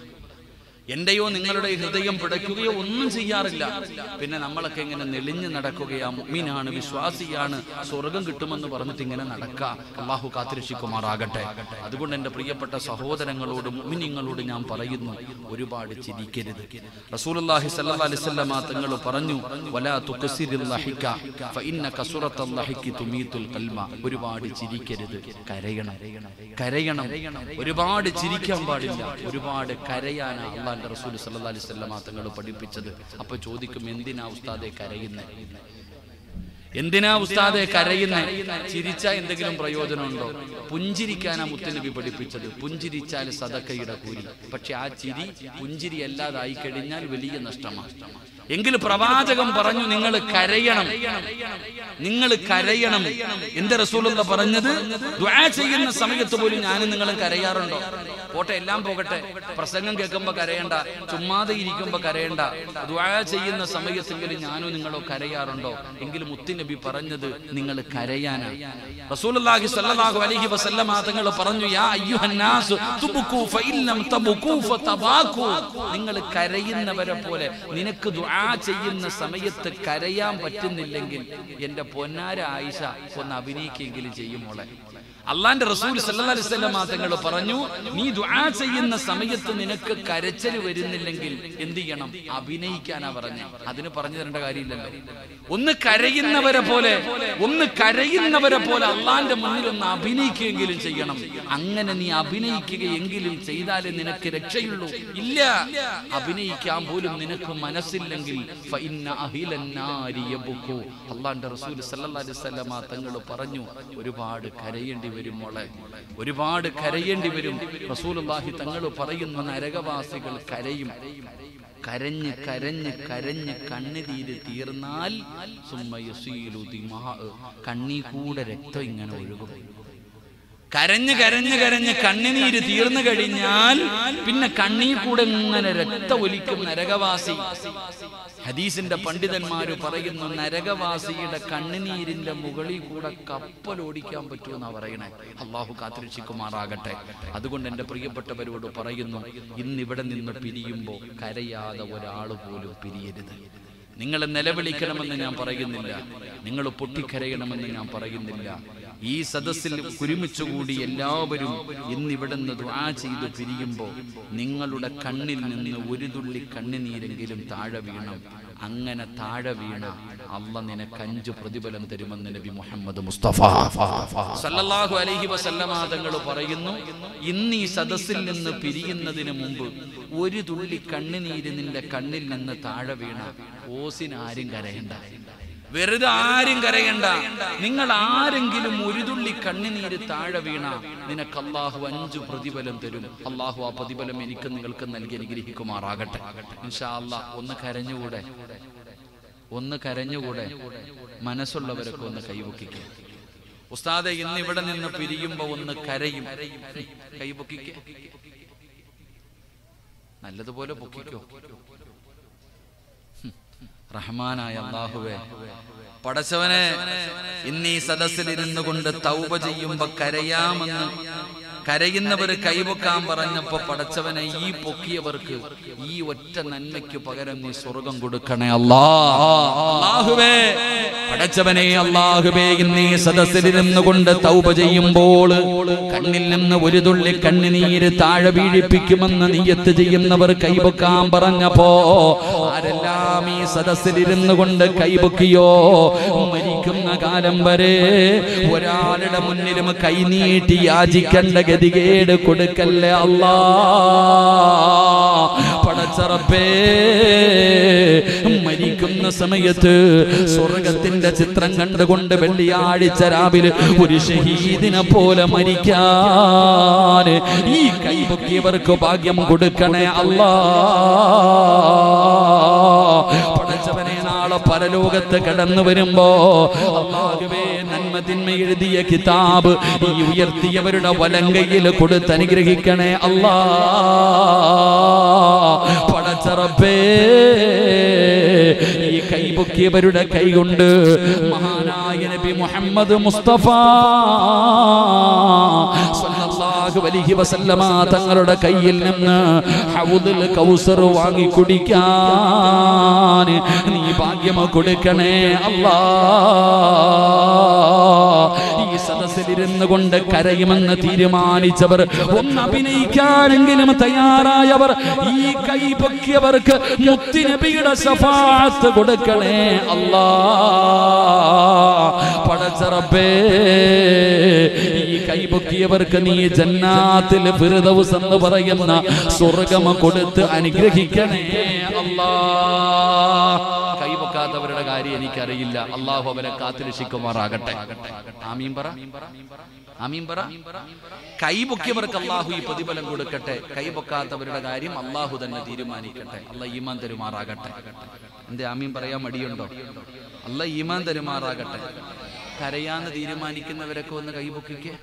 എന്റെയോ നിങ്ങളുടെ ഹൃദയം പിടയ്ക്കുകയോ ഒന്നും ചെയ്യാറില്ല പിന്നെ നമ്മളൊക്കെ ഇങ്ങനെ നെളിഞ്ഞു നടക്കുകയാ മുഅ്മിനാണ് വിശ്വാസിയാണ് സ്വർഗം കിട്ടുമെന്ന് പറഞ്ഞിട്ട് ഇങ്ങനെ നടക്കുക അള്ളാഹു കാത്തിരക്ഷിക്കുമാറാകട്ടെ അതുകൊണ്ട് എൻ്റെ പ്രിയപ്പെട്ട സഹോദരങ്ങളോട് മുഅ്മിനീങ്ങളോട് ഞാൻ പറയുന്നു ഒരുപാട് ചിരിക്കരുത് റസൂലുള്ളാഹി സ്വല്ലല്ലാഹി അലൈഹി വസല്ലമ തങ്ങൾ പറഞ്ഞു വലാ തുക്സിരിൽ ലഹിക ഫഇന്ന കസുറത്തൽ ലഹിക്കി തുമീത്തുൽ ഖൽമ ഒരുപാട് ചിരിക്കരുത് കരയണം കരയണം ഒരുപാട് ചിരിക്കാൻ പാടില്ല ഒരുപാട് കരയാനാ അള്ളാന്റെ റസൂൽ സല്ലല്ലാഹി അലൈഹി വസല്ലമ തങ്ങൾ പഠിപ്പിച്ചത് അപ്പൊ ചോദിക്കും എന്തിനാ ഉസ്താദെ കരയുന്നേ എന്തിനാ ഉസ്താദെ കരയുന്നേ ചിരിച്ചാ എന്തെങ്കിലും പ്രയോജനമുണ്ടോ പുഞ്ചിരിക്കാനാ മുത്തനബി പഠിപ്പിച്ചത് പുഞ്ചിരിച്ചാൽ സദക്കയുടെ കൂലി പക്ഷെ ആ ചിരി പുഞ്ചിരി അല്ലാതായി കഴിഞ്ഞാൽ വലിയ നഷ്ടമാണ് എങ്കിൽ പ്രവാചകം പറഞ്ഞു നിങ്ങൾ കരയണം നിങ്ങൾ കരയണം എന്റെ റസൂലുള്ള പറഞ്ഞത് ദ്വാ ചെയ്യുന്ന സമയത്ത് പോലും ഞാനും നിങ്ങളും കരയാറുണ്ടോ പോട്ടെ എല്ലാം പോകട്ടെ പ്രസംഗം കേൾക്കുമ്പോ കരയണ്ട ചുമ്മാതെ ഇരിക്കുമ്പോ കരയണ്ട ദ്വാ ചെയ്യുന്ന സമയത്തെങ്കിലും ഞാനും നിങ്ങളോ കരയാറുണ്ടോ എങ്കിലും മുത്തുനബി പറഞ്ഞത് നിങ്ങൾ കരയാനാ റസൂലുള്ളാഹി സ്വല്ലല്ലാഹു അലൈഹി വസല്ലമ തങ്ങൾ പറഞ്ഞു യാ അയ്യുഹന്നാസ് തുബ്കു ഫഇല്ലം തബ്കു ഫതബാകു നിങ്ങൾ കരയുന്നവരെ പോലെ നിനക്ക് ദുആ ചെയ്യുന്ന സമയത്ത് കരയാൻ പറ്റുന്നില്ലെങ്കിൽ എന്റെ പൊന്നാര ആയിഷ ഒന്ന് അഭിനയിക്കെങ്കിലും ചെയ്യും മോളെ അള്ളാന്റെ റസൂൽ സല്ലല്ലാഹു അലൈഹി വസല്ലമ തങ്ങൾ പറഞ്ഞു നീ ദുആ ചെയ്യുന്ന സമയത്ത് നിനക്ക് കരച്ചൽ വരുന്നില്ലെങ്കിൽ എന്ത് ചെയ്യണം അഭിനയിക്കാനാ പറഞ്ഞേ അതിന് പറഞ്ഞു തരേണ്ട കാര്യമില്ലല്ലോ ഒന്ന് കരയുന്നവരെ പോലെ ഒന്ന് കരയുന്നവരെ പോലെ അള്ളാന്റെ മുന്നിൽ ഒന്ന് അഭിനയിക്കുകയെങ്കിലും ചെയ്യണം അങ്ങനെ നീ അഭിനയിക്കുകയെങ്കിലും ചെയ്താലേ നിനക്ക് രക്ഷയുള്ളൂ ഇല്ല അഭിനയിക്കാൻ പോലും നിനക്ക് മനസ്സില്ലെങ്കിൽ ഫഇന്ന അഹിലൻ നാരി യബ്കു. അള്ളാന്റെ റസൂൽ സല്ലല്ലാഹു അലൈഹി വസല്ലമ തങ്ങൾ പറഞ്ഞു ഒരുപാട് കരയേണ്ടി വരും മോളെ ഒരുപാട് കരയേണ്ടി വരും റസൂലുള്ളാഹി തങ്ങൾ പറയുന്ന നരകവാസികൾ കരയും കരഞ്ഞ് കരഞ്ഞ് കരഞ്ഞ് കണ്ണുനീര് തീർന്നാൽ സുമ്മ യസീലു ദിമാ. കണ്ണീ കൂടെ രക്തം ഇങ്ങനെ ഒഴുകും കരഞ്ഞ് കരഞ്ഞ് കരഞ്ഞ് കണ്ണിനീര് തീർന്നു കഴിഞ്ഞാൽ പിന്നെ കണ്ണീർ കൂടെ ഇങ്ങനെ രക്ത ഒലിക്കും നരകവാസി ഹദീസിന്റെ പണ്ഡിതന്മാര് പറയുന്നു നരകവാസിയുടെ കണ്ണുനീരിന്റെ മുകളിൽ കൂടെ കപ്പൽ ഓടിക്കാൻ പറ്റുമെന്നാ പറയണേ അള്ളാഹു കാത്തിരക്ഷിക്കുമാറാകട്ടെ അതുകൊണ്ട് എൻ്റെ പ്രിയപ്പെട്ടവരോട് പറയുന്നു ഇന്നിവിടെ നിന്ന് പിരിയുമ്പോൾ കരയാതെ ഒരാൾ പോലും പിരിയരുത് നിങ്ങൾ നിലവിളിക്കണമെന്ന് ഞാൻ പറയുന്നില്ല നിങ്ങൾ പൊട്ടിക്കരയണമെന്ന് ഞാൻ പറയുന്നില്ല ഈ സദസ്സിൽ ഒരുമിച്ചുകൂടി എല്ലാവരും ഇന്നിവിടെ നിന്ന് ദുആ ചെയ്ത് പിരിയുമ്പോൾ നിങ്ങളുടെ കണ്ണിൽ നിന്ന് ഒരു തുള്ളി കണ്ണുനീരെങ്കിലും താഴെ വീണം അങ്ങനെ താഴെ വീണ അല്ല നിനക്ക് അഞ്ച് പ്രതിഫലം തരുമെന്ന് നബി മുഹമ്മദ് മുസ്തഫ സല്ലല്ലാഹു അലൈഹി വസല്ലമ തങ്ങൾ പറയുന്നു ഇന്ന് ഈ സദസ്സിൽ നിന്ന് പിരിയുന്നതിന് മുമ്പ് ഒരു തുള്ളി കണ്ണുനീര് നിന്റെ കണ്ണിൽ നിന്ന് താഴെ വീണ ഓസിന് ആരും കരയണ്ട വെറുതെ ആരും കരയണ്ട നിങ്ങൾ ആരെങ്കിലും ഒരു തുള്ളി കണ്ണുനീര് താഴെ വീണ നിനക്ക് അള്ളാഹു അഞ്ചു പ്രതിഫലം തരും അള്ളാഹു ആ പ്രതിഫലം എനിക്ക് നിങ്ങൾക്ക് നൽകി അനുഗ്രഹിക്കുമാറാകട്ടെ ഇൻഷാ അല്ലാ ഒന്ന് കരഞ്ഞുകൂടെ ഒന്ന് കരഞ്ഞുകൂടെ മനസ്സുള്ളവരൊക്കെ ഒന്ന് കൈപൊക്കിക്കുക ഉസ്താദെ ഇന്ന് ഇവിടെ നിന്ന് പിരിയുമ്പോ ഒന്ന് കരയും കൈപൊക്കിക്ക നല്ലതുപോലെ പൊക്കിക്കോ റഹ്മാനായ അള്ളാഹുവേ പടച്ചവനെ ഇന്ന് ഈ സദസ്സിലിരുന്നു കൊണ്ട് തൗബ ചെയ്യുമ്പോ കരയാമെന്ന് കരയുന്നവര് കൈപൊക്കാൻ പറഞ്ഞപ്പോ പടച്ചവനെ ഈ പൊക്കിയവർക്ക് ഈ ഒറ്റ നന്മയ്ക്ക് പകരം നീ സ്വർഗം കൊടുക്കണേ അല്ലാ അല്ലാഹുവേ പടച്ചവനെ അല്ലാഹുവേ ഇന്ന് ഈ സദസ്സിലിരുന്നു കൊണ്ട് തൗബ ചെയ്യുമ്പോൾ കണ്ണിൽ നിന്ന് ഒരു തുള്ളി കണ്ണുനീര് താഴെ വീഴിപ്പിക്കുമെന്ന് നീയത്ത് ചെയ്യുന്നവർ കൈപൊക്കാൻ പറഞ്ഞപ്പോ ആരെല്ലാം ഈ സദസ്സിലിരുന്നു കൊണ്ട് കൈപൊക്കിയോ മരിക്കുന്ന കാലം വരെ ഒരാളുടെ മുന്നിലും കൈനീട്ടി യാചിക്കേണ്ട ഗതികേട് കൊടുക്കല്ലേ അല്ലാ പടച്ചറപ്പേ മരിക്കുന്ന സമയത്ത് സ്വർഗത്തിന്റെ ചിത്രം കണ്ടുകൊണ്ട് വെള്ളിയാഴ്ച രാവിലെ ഒരു ഷഹീദിനെ പോലെ മരിക്കാൻ ഈ കൈപൊക്കിയവർക്ക് ഭാഗ്യം കൊടുക്കണേ അല്ലാ പടച്ചവനെ നാളെ പരലോകത്ത് കടന്നു വരുമ്പോ അള്ളാഹുവേ നന്മ തിന്മ എഴുതിയ കിതാബ് ഈ ഉയർത്തിയവരുടെ വലങ്കയിൽ കൊടുത്ത് അനുഗ്രഹിക്കണേ അല്ലാ പടച്ചറപ്പേ ഈ കൈപൊക്കിയവരുടെ കൈ കൊണ്ട് മഹാനായ നബി മുഹമ്മദ് മുസ്തഫ സ്വല്ലല്ലാഹു അലൈഹി വസല്ലമ തങ്ങളുടെ കയ്യിൽ നിന്ന് ഹൗദുൽ കൗസർ വാങ്ങി കുടിക്കാൻ നീ ഭാഗ്യം കൊടുക്കണേ അല്ലാ ഈ സദസ്സിലിരുന്നു കൊണ്ട് കരയുമെന്ന് തീരുമാനിച്ചവർ ഒന്ന് അഭിനയിക്കാനെങ്കിലും തയ്യാറായവർ ഈ കൈ പൊക്കിയവർക്ക് മുത്തിനബിയുടെ സഫാത്ത് കൊടുക്കണേ അല്ലാ പടച്ചറപ്പേ ഈ കൈ പൊക്കിയവർക്ക് നീ ജന്നാത്തിൽ ഫിർദൗസ് എന്ന് പറയുന്ന സ്വർഗം കൊടുത്ത് അനുഗ്രഹിക്കണേ അല്ലാ കൈ പൊക്കാത്തവരുടെ കാര്യം എനിക്കറിയില്ല അള്ളാഹു അവരെ കാത്തുരക്ഷിക്കുമാറാകട്ടെ ആമീൻ പറ ആമീൻ പറ കൈ പൊക്കിയവർക്ക് അള്ളാഹു ഈ പ്രതിഫലം കൊടുക്കട്ടെ കൈ പൊക്കാത്തവരുടെ കാര്യം അള്ളാഹു തന്നെ തീരുമാനിക്കട്ടെ അല്ല ഈമാൻ തരുമാറാകട്ടെ എന്റെ ആമീൻ പറയാൻ മടിയുണ്ടോ അല്ല ഈമാൻ തരുമാറാകട്ടെ കരയാന്ന് തീരുമാനിക്കുന്നവരൊക്കെ ഒന്ന് കൈ പൊക്കിക്കേ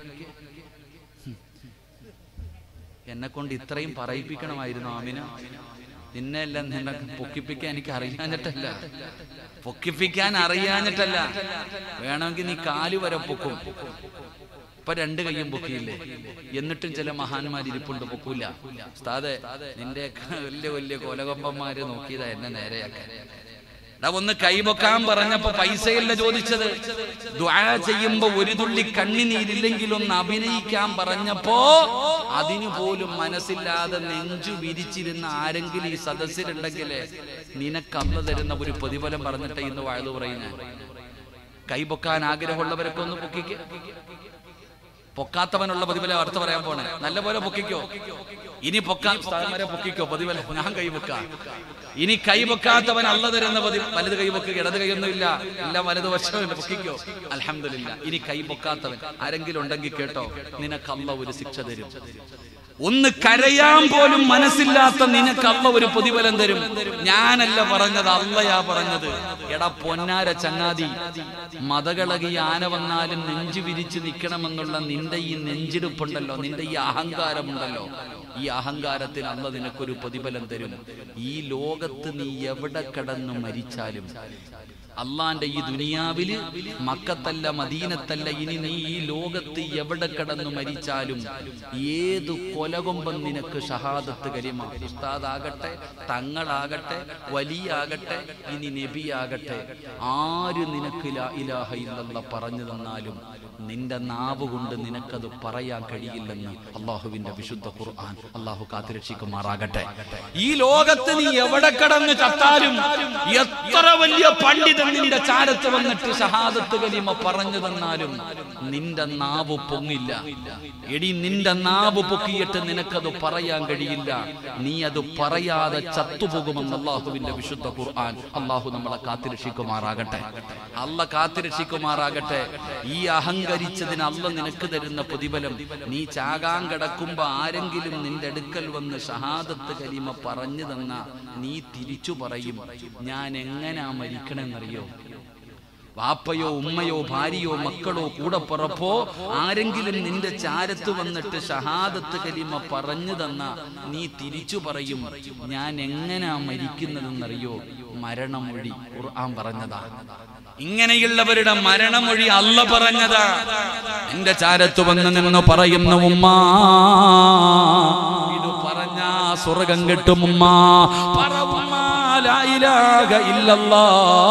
എന്നെ കൊണ്ട് ഇത്രയും പറയിപ്പിക്കണമായിരുന്നു ആമിന നിന്നെ എല്ലാം നിന്നെ പൊക്കിപ്പിക്കാൻ എനിക്ക് അറിയാഞ്ഞിട്ടല്ല പൊക്കിപ്പിക്കാൻ അറിയാഞ്ഞിട്ടല്ല വേണമെങ്കിൽ നീ കാല് വരെ പൊക്കും ഇപ്പൊ രണ്ട് കൈയും പൊക്കിയില്ലേ എന്നിട്ടും ചില മഹാന്മാർ ഇരിപ്പുണ്ട് പൊക്കൂല ഉസ്താദെ നിന്റെ വലിയ വലിയ കൊലകൊമ്പന്മാര് നോക്കിയതാ എന്നെ നേരെയാക്കാൻ എടാ ഒന്ന് കൈപൊക്കാൻ പറഞ്ഞപ്പോ പൈസയല്ല ചോദിച്ചത് ദ്വാ ചെയ്യുമ്പോ ഒരു തുള്ളി കണ്ണിനീരില്ലെങ്കിൽ ഒന്ന് അഭിനയിക്കാൻ പറഞ്ഞപ്പോ അതിനു പോലും മനസ്സില്ലാതെ നെഞ്ചു വിരിച്ചിരുന്ന ആരെങ്കിലും ഈ സദസ്സിലുണ്ടെങ്കിൽ നിനക്ക് അന്ന് തരുന്ന ഒരു പ്രതിഫലം പറഞ്ഞിട്ട് ഇന്ന് വാഴ്ന്നു പറയുന്നത് കൈപൊക്കാൻ ആഗ്രഹമുള്ളവരൊക്കെ ഒന്ന് പൊക്കിക്ക് പൊക്കാത്തവനുള്ള പ്രതിഫലം അടുത്ത് പറയാൻ പോണേ നല്ലപോലെ പൊക്കിക്കോ ഇനി പൊക്കാൻ സ്ഥാനമാരെ പൊക്കിക്കോ പ്രതിഫലം ഞാൻ കൈപൊക്കാം ഇനി കൈപൊക്കാത്തവൻ അല്ല തരുന്ന പതി വലത് കൈപൊക്കുക ഇടത് കൈയൊന്നുമില്ല എല്ലാം വലത് വശമില്ല പൊക്കിക്കോ അലഹമില്ല ഇനി കൈ പൊക്കാത്തവൻ ആരെങ്കിലും ഉണ്ടെങ്കിൽ കേട്ടോ നിനക്ക് അല്ല ഒരു ശിക്ഷ തരും ഒന്ന് കരയാൻ പോലും മനസ്സില്ലാത്ത നിനക്ക് അല്ല ഒരു പ്രതിഫലം തരും ഞാനല്ല പറഞ്ഞത് അല്ലയാ പറഞ്ഞത് എടാ പൊന്നാര ചങ്ങാതി മതകളകി ആന വന്നാലും നെഞ്ചു വിരിച്ച് നിൽക്കണമെന്നുള്ള നിന്റെ ഈ നെഞ്ചിടുപ്പുണ്ടല്ലോ നിന്റെ ഈ അഹങ്കാരമുണ്ടല്ലോ ഈ അഹങ്കാരത്തിന് അല്ല നിനക്കൊരു പ്രതിഫലം തരും ഈ ലോകത്ത് നീ എവിടെ കിടന്നു മരിച്ചാലും അള്ളാന്റെ ഈ ദുനിയാവില് മക്കത്തല്ല മദീനത്തല്ല ഇനി നീ ഈ ലോകത്ത് എവിടെ കിടന്നു മരിച്ചാലും ഏത് കൊലകൊമ്പം നിനക്ക് ഷഹാദത്ത് കലിമ ഉസ്താദാകട്ടെ തങ്ങളാകട്ടെ വലിയാകട്ടെ ഇനി നബിയാകട്ടെ ആര് നിനക്ക് ലാ ഇലാഹ ഇല്ലല്ല പറഞ്ഞു തന്നാലും നിന്റെ നാവ് കൊണ്ട് നിനക്കത് പറയാൻ കഴിയില്ലെന്ന് അള്ളാഹുവിന്റെ വിശുദ്ധ ഖുർആൻ അള്ളാഹു കാത്തുരക്ഷിക്കുമാറാകട്ടെ ഈ ലോകത്ത് നീ എവിടെ കിടന്ന് ചത്താലും എത്ര വലിയ പണ്ഡിതൻ നിന്റെ ചാരത്ത് വന്നിട്ട് ഷഹാദത്ത് കലിമ പറഞ്ഞു തന്നാലും നിന്റെ നാവ് പൊങ്ങില്ല എടി നിന്റെ നാവ് പൊക്കിയിട്ട് നിനക്കത് പറയാൻ കഴിയില്ല നീ അത് പറയാതെ ചത്തുപോകുമെന്ന് അള്ളാഹുവിന്റെ വിശുദ്ധ ഖുർആൻ അള്ളാഹു നമ്മളെ കാത്തിരക്ഷിക്കുമാറാകട്ടെ അല്ല കാത്തിരക്ഷിക്കുമാറാകട്ടെ ഈ അഹങ്കരിച്ചതിന് അല്ല നിനക്ക് തരുന്ന പ്രതിഫലം നീ ചാകാൻ കിടക്കുമ്പോ ആരെങ്കിലും നിന്റെ അടുക്കൽ വന്ന് ഷഹാദത്ത് കലിമ പറഞ്ഞു തന്ന നീ തിരിച്ചു പറയും ഞാൻ എങ്ങനാ മരിക്കണമെന്നറിയോ വാപ്പയോ ഉമ്മയോ ഭാര്യയോ മക്കളോ കൂടപ്പുറപ്പോ ആരെങ്കിലും നിന്റെ ചാരത്ത് വന്നിട്ട് ഷഹാദത്ത് കലിമ പറഞ്ഞു തന്ന നീ തിരിച്ചു പറയും ഞാൻ എങ്ങനാ മരിക്കുന്നതെന്നറിയോ മരണമൊഴി ഖുർആൻ പറഞ്ഞതാ ഇങ്ങനെയുള്ളവരുടെ മരണമൊഴി അല്ല പറഞ്ഞതാ എന്റെ ചാരത്ത് വന്ന് നിന്ന് പറയുന്ന ഉമ്മ ഇത് പറഞ്ഞ സ്വർഗം കിട്ടും ഉമ്മ പറ ഉമ്മ, ലാ ഇലാഹ ഇല്ലല്ലാ.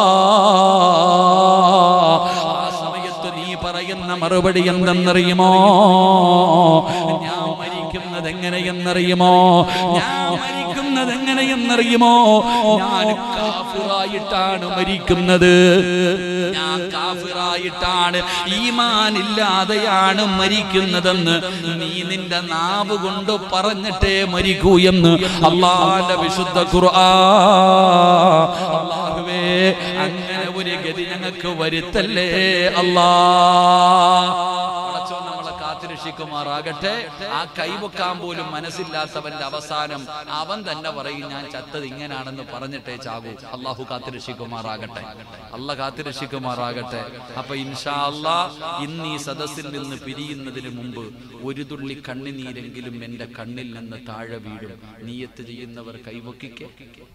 ആ സമയത്ത് നീ പറയുന്ന മറുപടി എന്തെന്നറിയുമോ ഞാൻ മരിക്കുന്നത് എങ്ങനെയെന്നറിയുമോ ഞാൻ മരിക്കുന്നത് എങ്ങനെയെന്നറിയുമോ ഞാൻ കാഫിറായിട്ടാണ് മരിക്കുന്നത് ഞാൻ കാഫിറായിട്ടാണ് ഈമാനില്ലാതെയാണ് മരിക്കുന്നതെന്ന് നീ നിന്റെ നാവ് കൊണ്ട് പറഞ്ഞിട്ടേ മരിക്കൂ എന്ന് അള്ളാന്റെ വിശുദ്ധ ഖുർആ അള്ളാഹുവേ അങ്ങനെ ഒരു ഗതി ഞങ്ങൾക്ക് വരുത്തല്ലേ അല്ലാ പടച്ചോൻ നമ്മളെ കാത്തിരക്ഷിക്കുമാറാകട്ടെ ആ കൈവക്കാൻ പോലും മനസ്സില്ലാത്തവന്റെ അവസാനം അവൻ തന്നെ പറയും ഞാൻ ചത്തത് ഇങ്ങനാണെന്ന് പറഞ്ഞിട്ടേ ചാകൂ അള്ളാഹു കാത്തിരക്ഷിക്കുമാറാകട്ടെ അല്ല കാത്തിരക്ഷിക്കുമാറാകട്ടെ അപ്പൊ ഇൻഷാ അല്ലാ ഇന്ന് ഈ സദസ്സിൽ നിന്ന് പിരിയുന്നതിന് മുമ്പ് ഒരു തുള്ളി കണ്ണുനീരെങ്കിലും എന്റെ കണ്ണിൽ നിന്ന് താഴെ വീഴും നീയത്ത് ചെയ്യുന്നവർ കൈവക്കിക്കേ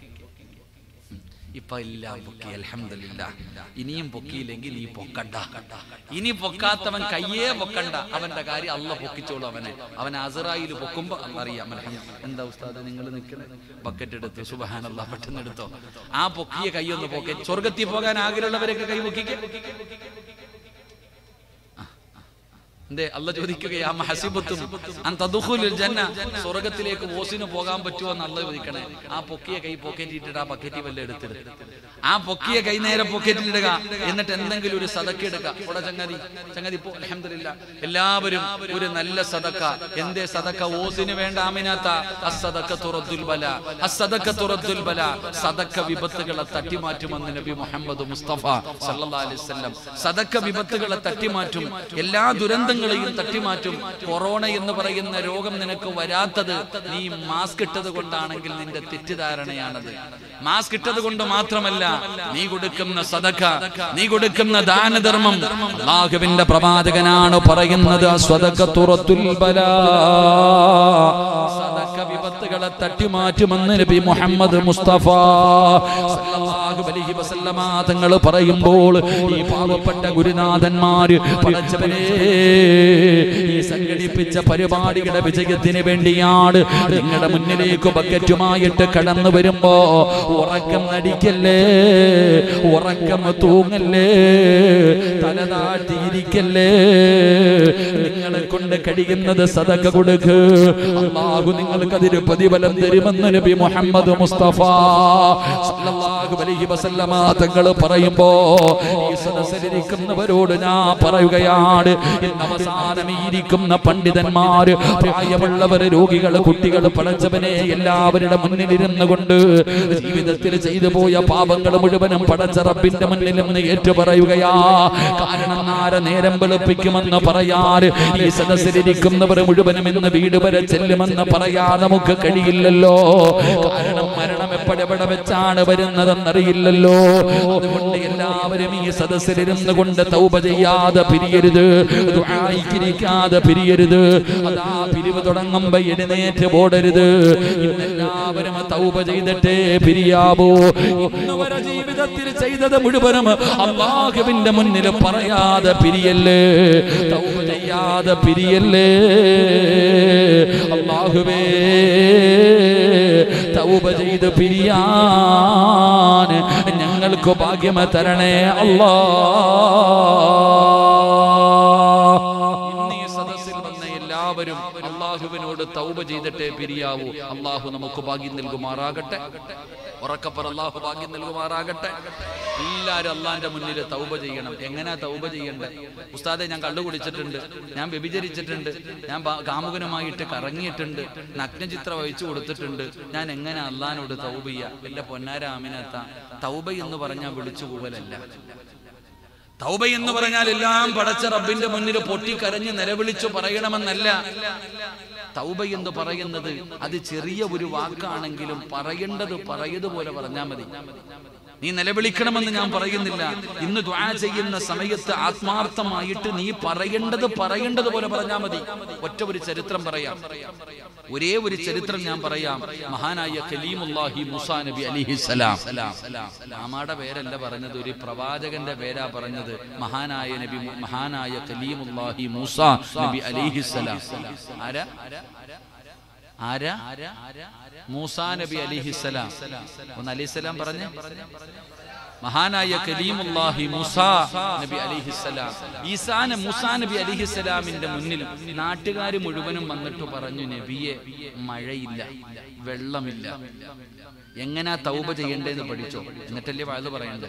ഇപ്പൊ എല്ലാം പൊക്കി അൽഹംദുലില്ല ഇനിയും പൊക്കിയില്ലെങ്കിൽ നീ പൊക്കണ്ട ഇനി പൊക്കാത്തവൻ കയ്യേ പൊക്കണ്ട അവന്റെ കാര്യം അല്ല പൊക്കിച്ചോളൂ അവനെ അവൻ അസറായിൽ പൊക്കുമ്പോ അല്ല അറിയാം അൽഹംദുലില്ലാ. എന്താ ഉസ്താദ് നിങ്ങൾ നിൽക്കണേ ബക്കറ്റ് എടുത്ത് സുബഹാനല്ല പെട്ടെന്ന് എടുത്തോ ആ പൊക്കിയ കൈയൊന്ന് പൊക്കെ സ്വർഗത്തിൽ പോകാൻ ആഗ്രഹമുള്ളവരൊക്കെ കൈ പൊക്കിക്കേ എന്തേ അല്ല ചോദിക്കുകയാ ഹസിബത്തും അൻ തദ്ഖുലുൽ ജന്ന സ്വർഗ്ഗത്തിലേക്ക് ഓസിന് പോകാൻ പറ്റുമോ എന്ന് അല്ല ചോദിക്കണേ ആ പൊക്കിയ കൈ പോക്കറ്റിൽ ഇട്ടിട്ട് ആ ബക്കറ്റിൽ വല്ല എടുത്തിട്ട് ആ പൊക്കിയ കൈ നേരെ പോക്കറ്റിൽ ഇടുക എന്നിട്ട് എന്തെങ്കിലും ഒരു സദക്ക എടുക്കുക ഇവിടെ ചങ്ങാതി ചങ്ങാതി ഇപ്പോ അൽഹംദുലില്ലാ എല്ലാവരും ഒരു നല്ല സദക്ക എന്തേ സദക്ക ഓസിന് വേണ്ട ആമിനാത്ത അസ്സദക്ക തുറദ്ദുൽ ബല അസ്സദക്ക തുറദ്ദുൽ ബല സദക്ക വിപത്തുകളെ തട്ടിമാറ്റുമെന്ന് നബി മുഹമ്മദ് മുസ്തഫ സല്ലല്ലാഹു അലൈഹി വസല്ലം സദക്ക വിപത്തുകളെ തട്ടിമാറ്റും എല്ലാ ദുരന്തങ്ങളെയും തട്ടിമാറ്റും കൊറോണ എന്ന് പറയുന്ന രോഗം നിനക്ക് വരാത്തത് നീ മാസ്ക് ഇട്ടത് കൊണ്ടാണെങ്കിൽ നിന്റെ തെറ്റിദ്ധാരണയാണത് മാസ്ക് ഇട്ടത് കൊണ്ട് മാത്രമല്ല നീ കൊടുക്കുന്ന സദക്ക നീ കൊടുക്കുന്ന ദാനധർമ്മം അല്ലാഹുവിന്റെ പ്രവാചകനാണ് പറയുന്നത് സ്വതക്ക തുറത്തുൽ ബലാ സദക്ക വിപത്തുകളെ തട്ടിമാറ്റുമെന്ന് നബി മുഹമ്മദ് മുസ്തഫ സല്ലല്ലാഹു അലൈഹി വസല്ലമ തങ്ങൾ പറയുമ്പോൾ ഈ പാവപ്പെട്ട ഗുരുനാഥന്മാര് പടച്ചവനെ ഈ സംഘടിപ്പിച്ച പരിപാടിയുടെ വിജയത്തിന് വേണ്ടിയാണ് നിങ്ങളുടെ മുന്നിലേക്ക് ബക്കറ്റുമായിട്ട് കടന്നു വരുമ്പോ ഉറക്കം നടിക്കല്ലേ ഉറക്കം തൂങ്ങല്ലേ തല താഴ്ത്തിയിരിക്കല്ലേ നിങ്ങളെ കൊണ്ട് കഴിയുന്നത് സദക്ക കൊടുക്ക് അള്ളാഹു നിങ്ങൾക്ക് അതിന് പ്രതിഫലം തരുമെന്ന് നബി മുഹമ്മദ് മുസ്തഫ സല്ലല്ലാഹു അലൈഹി അലൈഹി വസല്ലമ തങ്ങൾ പറയുമ്പോ ഈ സദസ്സിലിരിക്കുന്നവരോട് ഞാൻ പറയുകയാണ് ഇന്ന് അവസാനം ഈ ഇരിക്കുന്ന പണ്ഡിതന്മാര് പ്രായമുള്ളവര് രോഗികള് കുട്ടികൾ പടച്ചവനെ എല്ലാവരുടെ മുന്നിലിരുന്നു കൊണ്ട് ജീവിതത്തിൽ ചെയ്തു പോയ പാപങ്ങൾ മുഴുവനും പടച്ച റബ്ബിന്റെ മുന്നിൽ നിന്ന് ഏറ്റുപറയുകയാ കാരണം ആരെ നേരം വെളുപ്പിക്കുമെന്ന് പറയാറ് ഈ സദസ്സിലിരിക്കുന്നവർ മുഴുവനും ഇന്ന് വീട് വരെ ചെല്ലുമെന്ന് പറയാൻ നമുക്ക് കഴിയില്ലല്ലോ കാരണം മരണം എപ്പോഴെവിടെ വെച്ചാണ് വരുന്നതെന്നറിയില്ലല്ലോ അതുകൊണ്ട് എല്ലാവരും ഈ സദസ്സിലിരുന്ന് കൊണ്ട് തൗബ ചെയ്യാതെ പിരിയരുത് ദുആയിക്കിരിക്കാതെ പിരിയരുത് അതാ പിരിവ് തുടങ്ങുമ്പോ എഴുന്നേറ്റ് പോടരുത് ഇന്നെല്ലാവരും തൗബ ചെയ്തിട്ടേ പിരിയാവൂ ഇന്ന് വരെ ജീവിതത്തിൽ ചെയ്തത് മുഴുവനും അള്ളാഹുവിന്റെ മുന്നിൽ പറയാതെ പിരിയല്ലേ തൗബ ചെയ്യാതെ പിരിയല്ലേ അള്ളാഹുവേ തൗബ ചെയ്ത് പിരിയാൻ ഞങ്ങൾക്ക് ഭാഗ്യം തരണേ അല്ലാ ഇന്ന് ഈ സദസ്സിൽ വന്ന എല്ലാവരും അള്ളാഹുവിനോട് തൗബ ചെയ്തിട്ടേ പിരിയാവൂ അള്ളാഹു നമുക്ക് ഭാഗ്യം നൽകുമാറാകട്ടെ ഉറക്കപ്പർ അള്ളാഹു ഭാഗ്യം നൽകുമാറാകട്ടെ എല്ലാവരും അള്ളാന്റെ മുന്നിൽ തൗബ ചെയ്യണം എങ്ങനെയാ തൗബ ചെയ്യണ്ടേ ഉസ്താദെ ഞാൻ കള്ളു കുടിച്ചിട്ടുണ്ട് ഞാൻ വ്യഭിചരിച്ചിട്ടുണ്ട് ഞാൻ ബാ- കാമുകനുമായിട്ട് കറങ്ങിയിട്ടുണ്ട് നഗ്നചിത്രം അയച്ചു കൊടുത്തിട്ടുണ്ട് ഞാൻ എങ്ങനെ അള്ളഹാനോട് തൗബ ചെയ്യാ എന്റെ പൊന്നാര ആമിനത്ത തൗബ എന്ന് പറഞ്ഞാൽ വിളിച്ചു പോകലല്ല തൗബ എന്ന് പറഞ്ഞാൽ എല്ലാം പടച്ച റബ്ബിന്റെ മുന്നിൽ പൊട്ടിക്കരഞ്ഞ് നിലവിളിച്ചു പറയണമെന്നല്ല തൗബ എന്ന് പറയുന്നത് അത് ചെറിയ ഒരു വാക്കാണെങ്കിലും പറയേണ്ടത് പറയതുപോലെ പറഞ്ഞാൽ മതി നീ നിലവിളിക്കണമെന്ന് ഞാൻ പറയുന്നില്ല ഇന്ന് ദ്വാ ചെയ്യുന്ന സമയത്ത് ആത്മാർത്ഥമായിട്ട് നീ പറയേണ്ടത് പറയേണ്ടത് പോലെ പറഞ്ഞാൽ മതി ഒറ്റ ഒരു ചരിത്രം പറയാം ഒരേ ഒരു ചരിത്രം ഞാൻ പറയാം മഹാനായ കലീമുല്ലാഹി മുസാ നബി അലിഹിസലാം മാമാടെ പേരല്ല പറഞ്ഞത് ഒരു പ്രവാചകന്റെ പേരാ പറഞ്ഞത് മഹാനായ നബി മഹാനായ കലീമുല്ലാഹി മൂസ നബി അലിഹിസലാം ആരാ ആരാ മൂസാ നബി അലിഹിസലാം ഒന്ന് അലിഹിസലാം പറഞ്ഞേ മഹാനായ കലീമുല്ലാഹി മൂസാ നബി അലിഹിസലാം ഈസാന മൂസാ നബി അലിഹിസലാമിന്റെ മുന്നിൽ നാട്ടുകാർ മുഴുവനും വന്നിട്ട് പറഞ്ഞു നബിയെ മഴയില്ല വെള്ളമില്ല എങ്ങനാ തൗബ ചെയ്യണ്ടേന്ന് പഠിച്ചോ എന്നിട്ടല്ലേ വാഴ്ന്നു പറയണ്ടേ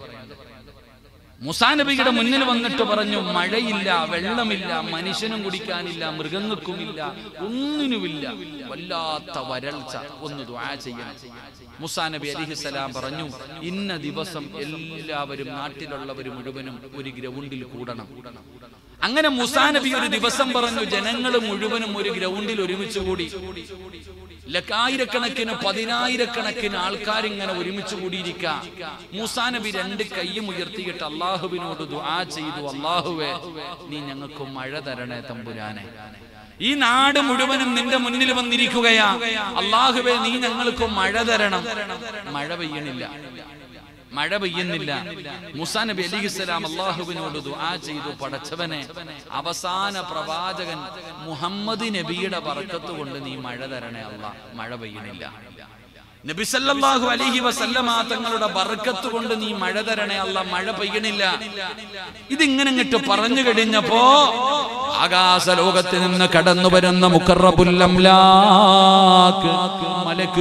മുസാ നബിയുടെ മുന്നിൽ വന്നിട്ട് പറഞ്ഞു മഴയില്ല വെള്ളമില്ല മനുഷ്യനും കുടിക്കാനില്ല മൃഗങ്ങൾക്കുമില്ല ഒന്നിനുമില്ല വല്ലാത്ത വരൾച്ച ഒന്ന് ദ്വാ ചെയ്യണം മുസാ നബി അലിഹിസലാം പറഞ്ഞു ഇന്ന ദിവസം എല്ലാവരും നാട്ടിലുള്ളവർ മുഴുവനും ഒരു ഗ്രൗണ്ടിൽ കൂടണം അങ്ങനെ മുസാ നബി ഒരു ദിവസം പറഞ്ഞു ജനങ്ങൾ മുഴുവനും ഒരു ഗ്രൗണ്ടിൽ ഒരുമിച്ച് കൂടി ലക്കായിരക്കണക്കിന് പതിനായിരക്കണക്കിന് ആൾക്കാർ ഇങ്ങനെ ഒരുമിച്ച് കൂടിയിരിക്ക മൂസാ നബി രണ്ട് കൈയും ഉയർത്തിയിട്ട് അള്ളാഹുവിനോട് ദുആ ചെയ്തു അള്ളാഹുവേ നീ ഞങ്ങൾക്ക് മഴ തരണേ തമ്പുരാനെ ഈ നാട് മുഴുവനും നിന്റെ മുന്നിൽ വന്നിരിക്കുകയാ അള്ളാഹുവേ നീ ഞങ്ങൾക്ക് മഴ തരണം മഴ പെയ്യണില്ല മഴ പെയ്യുന്നില്ല മുസാ നബി അലിഹിസ്സലാം അള്ളാഹുവിനോട് ദുആ ചെയ്തു പടച്ചവനെ അവസാന പ്രവാചകൻ മുഹമ്മദ് നബിയുടെ ബർക്കത്ത് കൊണ്ട് നീ മഴ തരണേ അല്ല മഴ പെയ്യണില്ല നബി സല്ലല്ലാഹു അലൈഹി വസല്ലമ തങ്ങളുടെ ബർക്കത്ത് കൊണ്ട് നീ മഴ തരണേ അല്ല മഴ പെയ്യണില്ല ഇതിങ്ങനെ ഇങ്ങോട്ട് പറഞ്ഞു കഴിഞ്ഞപ്പോ ആകാശ ലോകത്ത് നിന്ന് കടന്നു വരുന്ന മുക്കറബുൽ അംലാക്ക് മലക്ക്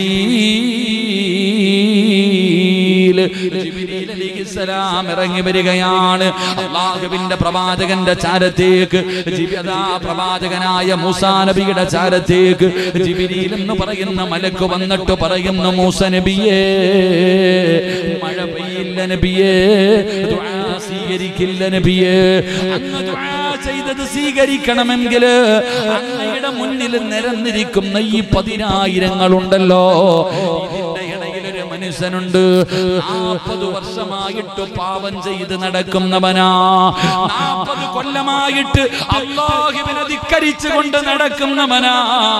ജിബിരീൽ ജിബ്രീൽ അലൈഹിസ്സലാം ഇറങ്ങി വരികയാണ് അള്ളാഹുവിന്റെ പ്രവാചകന്റെ ചാരത്തേക്ക് ജിബി- അതാ പ്രവാചകനായ മൂസാ നബിയുടെ ചാരത്തേക്ക് ജിബിരിയിൽ എന്ന് പറയുന്ന മലക്ക് വന്നിട്ട് പറയുന്ന മൂസ നബിയേ മഴ പെയ്യില്ല നബിയേ ദുആ സ്വീകരിക്കില്ല നബിയേ അങ്ങ് ദുആ ചെയ്തത് സ്വീകരിക്കണമെങ്കിൽ അങ്ങയുടെ മുന്നിൽ നിരന്നിരിക്കുന്ന ഈ പതിനായിരങ്ങളുണ്ടല്ലോ ഇതിന്റെ ഇടയിൽ ഒരു മനുഷ്യനുണ്ട് നാൽപ്പത് വർഷമായിട്ട് പാപം ചെയ്ത് നടക്കുന്നവനാ നാൽപ്പത് കൊല്ലമായിട്ട് അള്ളാഹുവിനെ ധിക്കരിച്ചുകൊണ്ട് നടക്കുന്നവനാ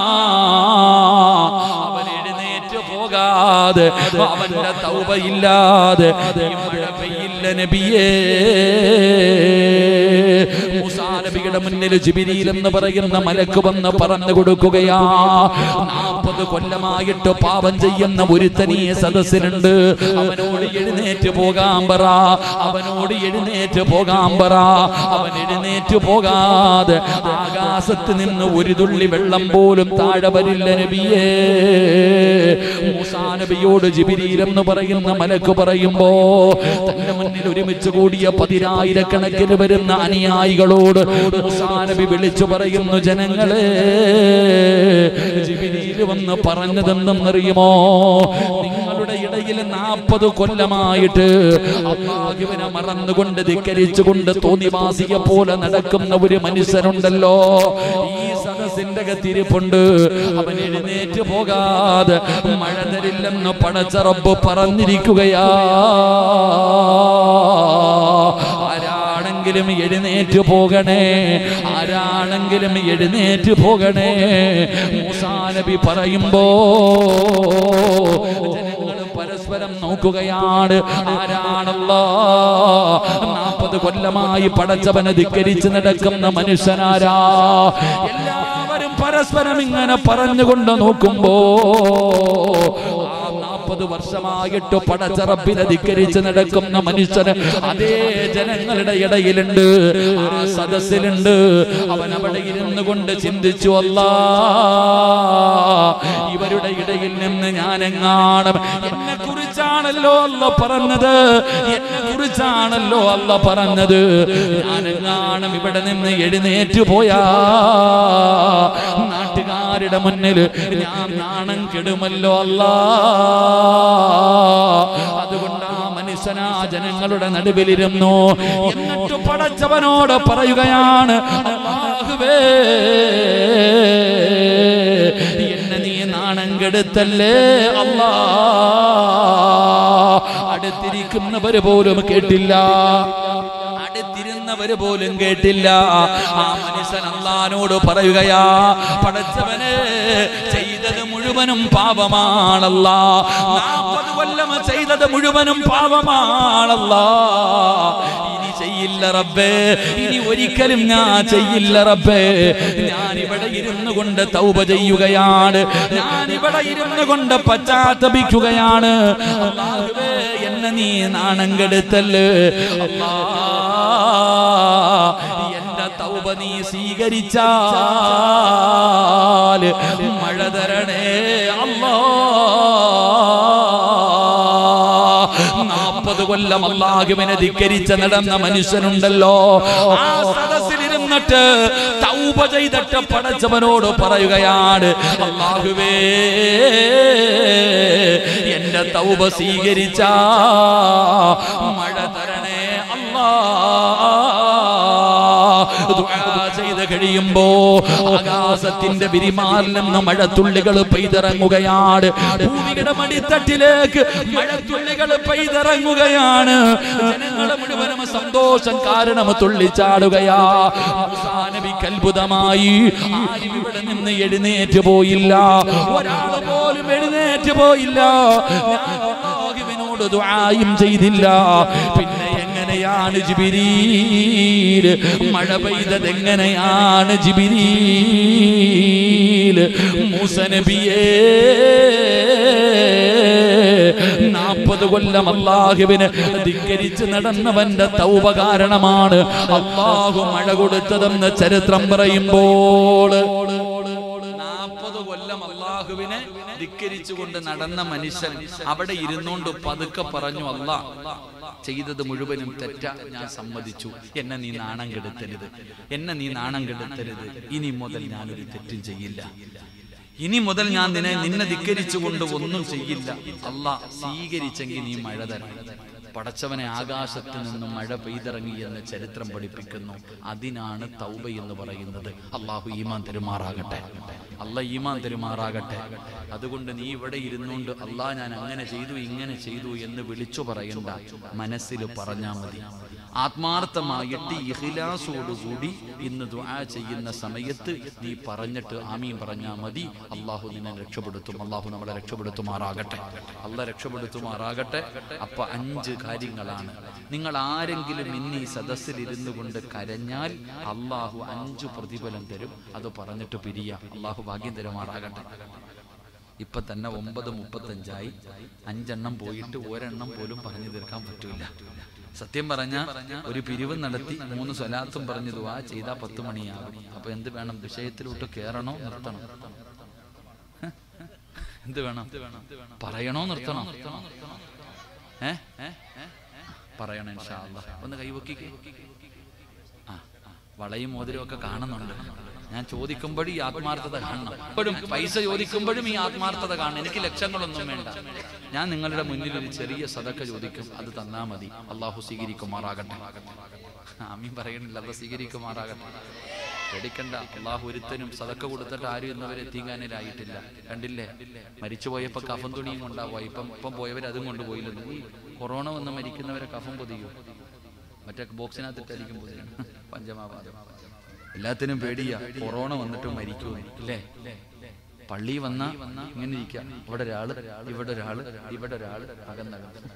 അവൻ എഴുന്നേറ്റ് പോകാതെ അവന്റെ തൗബയില്ലാതെ ഈ മഴ പെയ്യില്ല നബിയേ മൂസാ നബി നബിയുടെ മുന്നിൽ ജിബിരിയിൽ എന്ന് പറയുന്ന മലക്ക് വന്ന് പറഞ്ഞു കൊടുക്കുകയാ നാൽപ്പത് കൊല്ലമായിട്ട് പാപം ചെയ്യുന്ന ഒരുത്തനീ സദസ്സിലുണ്ട് അവനോട് എഴുന്നേറ്റ് പോകാൻ പറ അവനോട് എഴുന്നേറ്റ് പോകാൻ പറ അവൻ എഴുന്നേറ്റ് പോകാതെ ആകാശത്ത് നിന്ന് ഒരു തുള്ളി വെള്ളം പോലും താഴെ വരില്ല നബിയേ മൂസാ നബിയോട് ജിബിരിയിൽ എന്ന് പറയുന്ന മലക്ക് പറയുമ്പോ തന്റെ മുന്നിൽ ഒരുമിച്ച് കൂടിയ പതിനായിരക്കണക്കിന് വരുന്ന അനുയായികളോട് മൂസാ നബി വിളിച്ചു പറയുന്നു ജനങ്ങളെ ജിബിരിയിൽ വന്ന് പറഞ്ഞതെന്തെന്നറിയുമോ നിങ്ങളുടെ ഇടയിൽ നാൽപ്പത് കൊല്ലമായിട്ട് അള്ളാഹുവിനെ മറന്നുകൊണ്ട് ധിക്കരിച്ചുകൊണ്ട് തോന്നിവാസിയെ പോലെ നടക്കുന്ന ഒരു മനുഷ്യനുണ്ടല്ലോ ഈ സദസ്സിന്റെ അകത്തിരിപ്പുണ്ട് അവൻ എഴുന്നേറ്റ് പോകാതെ മഴ തരില്ലെന്ന് പടച്ച റബ്ബ് പറഞ്ഞിരിക്കുകയാ ആരാണെങ്കിലും എഴുന്നേറ്റ് പോകണേ ആരാണെങ്കിലും എഴുന്നേറ്റ് പോകണേ മൂസാ നബി പറയുമ്പോ ജനങ്ങൾ പരസ്പരം നോക്കുകയാണ് ആരാണല്ലോ നാൽപ്പത് കൊല്ലമായി പടച്ചവനെ ധിക്കരിച്ച് നടക്കുന്ന മനുഷ്യനാരാ എല്ലാവരും പരസ്പരം ഇങ്ങനെ പറഞ്ഞുകൊണ്ട് നോക്കുമ്പോ ആ നാൽപ്പത് വർഷമായിട്ട് പടച്ചറപ്പിനെ ധിക്കരിച്ച് നടക്കുന്ന മനുഷ്യന് അതേ ജനങ്ങളുടെ ഇടയിലുണ്ട് ആ സദസ്സിലുണ്ട് അവൻ അവിടെ ഇരുന്നു കൊണ്ട് ചിന്തിച്ചു അല്ല ഇവരുടെ ഇടയിൽ നിന്ന് ഞാൻ എങ്ങാണം എന്നെ കുറിച്ചാണല്ലോ അല്ല പറഞ്ഞത് എന്നെ കുറിച്ചാണല്ലോ അല്ല പറഞ്ഞത് ഞാൻ എങ്ങാണം ഇവിടെ നിന്ന് എഴുന്നേറ്റ് പോയാ നാട്ടുകാരുടെ മുന്നിൽ ഞാൻ നാണം കെടുമല്ലോ അല്ല അതുകൊണ്ട് ആ മനുഷ്യനാ ജനങ്ങളുടെ നടുവിലിരുന്നു എന്നിട്ട് പടച്ചവനോട് പറയുകയാണ് അല്ലാഹുവേ എന്നെ നീ നാണം കെടുത്തല്ലേ അല്ലാ അടുത്തിരിക്കുന്നവര് പോലും കേട്ടില്ല അടുത്തിരുന്നവര് പോലും കേട്ടില്ല ആ മനുഷ്യൻ അള്ളഹാനോട് പറയുകയാ പടച്ചവന് ചെയ്തത് മുഴുവനും പാപമാണല്ല നാൽപ്പത് കൊല്ലം ചെയ്തത് മുഴുവനും പാപമാണല്ല ഇനി ചെയ്യില്ല റബ്ബേ ഇനി ഒരിക്കലും ഞാൻ ചെയ്യില്ല റബ്ബേ ഞാൻ ഇവിടെ ഇരുന്നു കൊണ്ട് തൗബ ചെയ്യുകയാണ് ഞാൻ ഇവിടെ ഇരുന്നു കൊണ്ട് പശ്ചാത്തപിക്കുകയാണ് അല്ലാഹുവേ എന്നെ നീ നാണം കെടുത്തല്ലേ അല്ലാ എന്റെ തൗബ നീ സ്വീകരിച്ചാൽ മഴ തരണേ അല്ലാ നാൽപ്പത് കൊല്ലം അള്ളാഹുവിനെ ധിക്കരിച്ച് നടന്ന മനുഷ്യനുണ്ടല്ലോ ആ സദസ്സിലിരുന്നിട്ട് തൗബ ചെയ്തിട്ട് പടച്ചവനോട് പറയുകയാണ് അള്ളാഹുവേ എന്റെ തൗബ സ്വീകരിച്ച മഴ തരണേ അല്ലാ ദുആ ചെയ്ത് കഴിയുമ്പോ ആകാശത്തിന്റെ വിരിമാറിൽ നിന്ന് മഴത്തുള്ളികൾ പെയ്തിറങ്ങുകയാണ് ഭൂമിയുടെ മടിത്തട്ടിലേക്ക് മഴത്തുള്ളികൾ പെയ്തിറങ്ങുകയാണ് ജനങ്ങളെ മുഴുവനും സന്തോഷം കാരണം തുള്ളിച്ചാടുകയാ മൂസാ നബിക്ക് അത്ഭുതമായി ആരും ഇവിടെ നിന്ന് എഴുന്നേറ്റ് പോയില്ല ഒരാൾ പോലും എഴുന്നേറ്റ് പോയില്ല ഞാൻ അല്ലാഹുവിനോട് ദുആയും ചെയ്തില്ല പിന്നെ എങ്ങനെയാണ് ജിബിരീൽ മഴ പെയ്തത് എങ്ങനെയാണ് ജിബിരീൽ മൂസനബിയേ നാൽപ്പത് കൊല്ലം അള്ളാഹുവിന് ധിക്കരിച്ച് നടന്നവന്റെ തൗബ കാരണമാണ് അള്ളാഹു മഴ കൊടുത്തതെന്ന് ചരിത്രം പറയുമ്പോൾ നാൽപ്പത് കൊല്ലം അള്ളാഹുവിനെ ധിക്കരിച്ചുകൊണ്ട് നടന്ന മനുഷ്യൻ അവിടെ ഇരുന്നുകൊണ്ട് പതുക്കെ പറഞ്ഞു അല്ല ചെയ്തത് മുഴുവനും തെറ്റ ഞാൻ സമ്മതിച്ചു എന്നെ നീ നാണം കെടുത്തരുത് എന്നെ നീ നാണം കെടുത്തരുത് ഇനി മുതൽ ഞാനൊരു തെറ്റും ചെയ്യില്ല ഇനി മുതൽ ഞാൻ നിന്നെ നിന്നെ ധിക്കരിച്ചുകൊണ്ട് ഒന്നും ചെയ്യില്ല അല്ല സ്വീകരിച്ചെങ്കിൽ നീ മഴ തരണം പടച്ചവനെ ആകാശത്ത് നിന്നും മഴ പെയ്തിറങ്ങി എന്ന് ചരിത്രം പഠിപ്പിക്കുന്നു അതിനാണ് തൗബ എന്ന് പറയുന്നത് അള്ളാഹു ഈമാൻ തെരുമാറാകട്ടെ അല്ല ഈമാൻ തെരുമാറാകട്ടെ അതുകൊണ്ട് നീ ഇവിടെ ഇരുന്നുകൊണ്ട് അല്ലാ ഞാൻ അങ്ങനെ ചെയ്തു ഇങ്ങനെ ചെയ്തു എന്ന് വിളിച്ചു പറയണ്ട മനസ്സിൽ പറഞ്ഞാൽ മതി ആത്മാർത്ഥമായിട്ട് ഇഖിലാസോടുകൂടി ഇന്ന് ദുആ ചെയ്യുന്ന സമയത്ത് നീ പറഞ്ഞിട്ട് ആമീൻ പറഞ്ഞാൽ മതി അള്ളാഹു നിന്നെ രക്ഷപ്പെടുത്തും അള്ളാഹു നമ്മളെ രക്ഷപ്പെടുത്തുമാറാകട്ടെ അല്ല രക്ഷപ്പെടുത്തുമാറാകട്ടെ അപ്പൊ അഞ്ച് കാര്യങ്ങളാണ് നിങ്ങൾ ആരെങ്കിലും ഇന്ന് ഈ സദസ്സിൽ ഇരുന്നു കൊണ്ട് കരഞ്ഞാൽ അള്ളാഹു അഞ്ചു പ്രതിഫലം തരും അത് പറഞ്ഞിട്ട് പിരിയ അള്ളാഹു ഭാഗ്യം തരുമാറാകട്ടെ ഇപ്പൊ തന്നെ ഒമ്പത് മുപ്പത്തഞ്ചായി അഞ്ചെണ്ണം പോയിട്ട് ഒരെണ്ണം പോലും പറഞ്ഞു തീർക്കാൻ പറ്റൂല സത്യം പറഞ്ഞ ഒരു പിരിവ് നടത്തി മൂന്ന് സ്വലാത്തും പറഞ്ഞു ദുവാ ചെയ്താൽ പത്ത് മണിയാകും അപ്പൊ എന്ത് വേണം വിഷയത്തിലോട്ട് കയറണോ നിർത്തണോ എന്ത് വേണം പറയണോ നിർത്തണോ ഏ പറയണം ഇൻഷാ അല്ലാ. ഒന്ന് കൈവക്കിക്ക് ആ ആ. വളയും മോതിരവും ഒക്കെ കാണുന്നുണ്ട് ഞാൻ ചോദിക്കുമ്പോഴും ഈ ആത്മാർത്ഥത കാണണം എപ്പോഴും പൈസ ചോദിക്കുമ്പോഴും ഈ ആത്മാർത്ഥത കാണണം എനിക്ക് ലക്ഷങ്ങളൊന്നും വേണ്ട ഞാൻ നിങ്ങളുടെ മുന്നിൽ ഒരു ചെറിയ സദക്ക ചോദിക്കും അത് തന്നാ മതി അള്ളാഹു സ്വീകരിക്കുമാറാകട്ടെ ആമീൻ പറയണില്ല അത് സ്വീകരിക്കുമാറാകട്ടെ പേടിക്കണ്ട അള്ളാഹു ഒരുത്തനും സദക്ക കൊടുത്തിട്ട് ആരും ഇന്നവരെ എത്തിക്കാനിലായിട്ടില്ല കണ്ടില്ലേ മരിച്ചുപോയപ്പോ കഫം തുണിയും കൊണ്ടാവുക ഇപ്പം ഇപ്പം പോയവർ അതും കൊണ്ടുപോയില്ലെന്ന് ഈ കൊറോണ വന്ന് മരിക്കുന്നവരെ കഫം പൊതിയോ മറ്റേ ബോക്സിനകത്തിട്ടായിരിക്കും പൊതിയാണ് പഞ്ചമാപാദം എല്ലാത്തിനും പേടിയാ കൊറോണ വന്നിട്ട് മരിക്കൂ ഇല്ലേ പള്ളി വന്ന ഇങ്ങനെ ഇരിക്കാം ഇവിടെ ഒരാള് ഇവിടെ ഒരാള് ഇവിടെ ഒരാള് അകന്നകം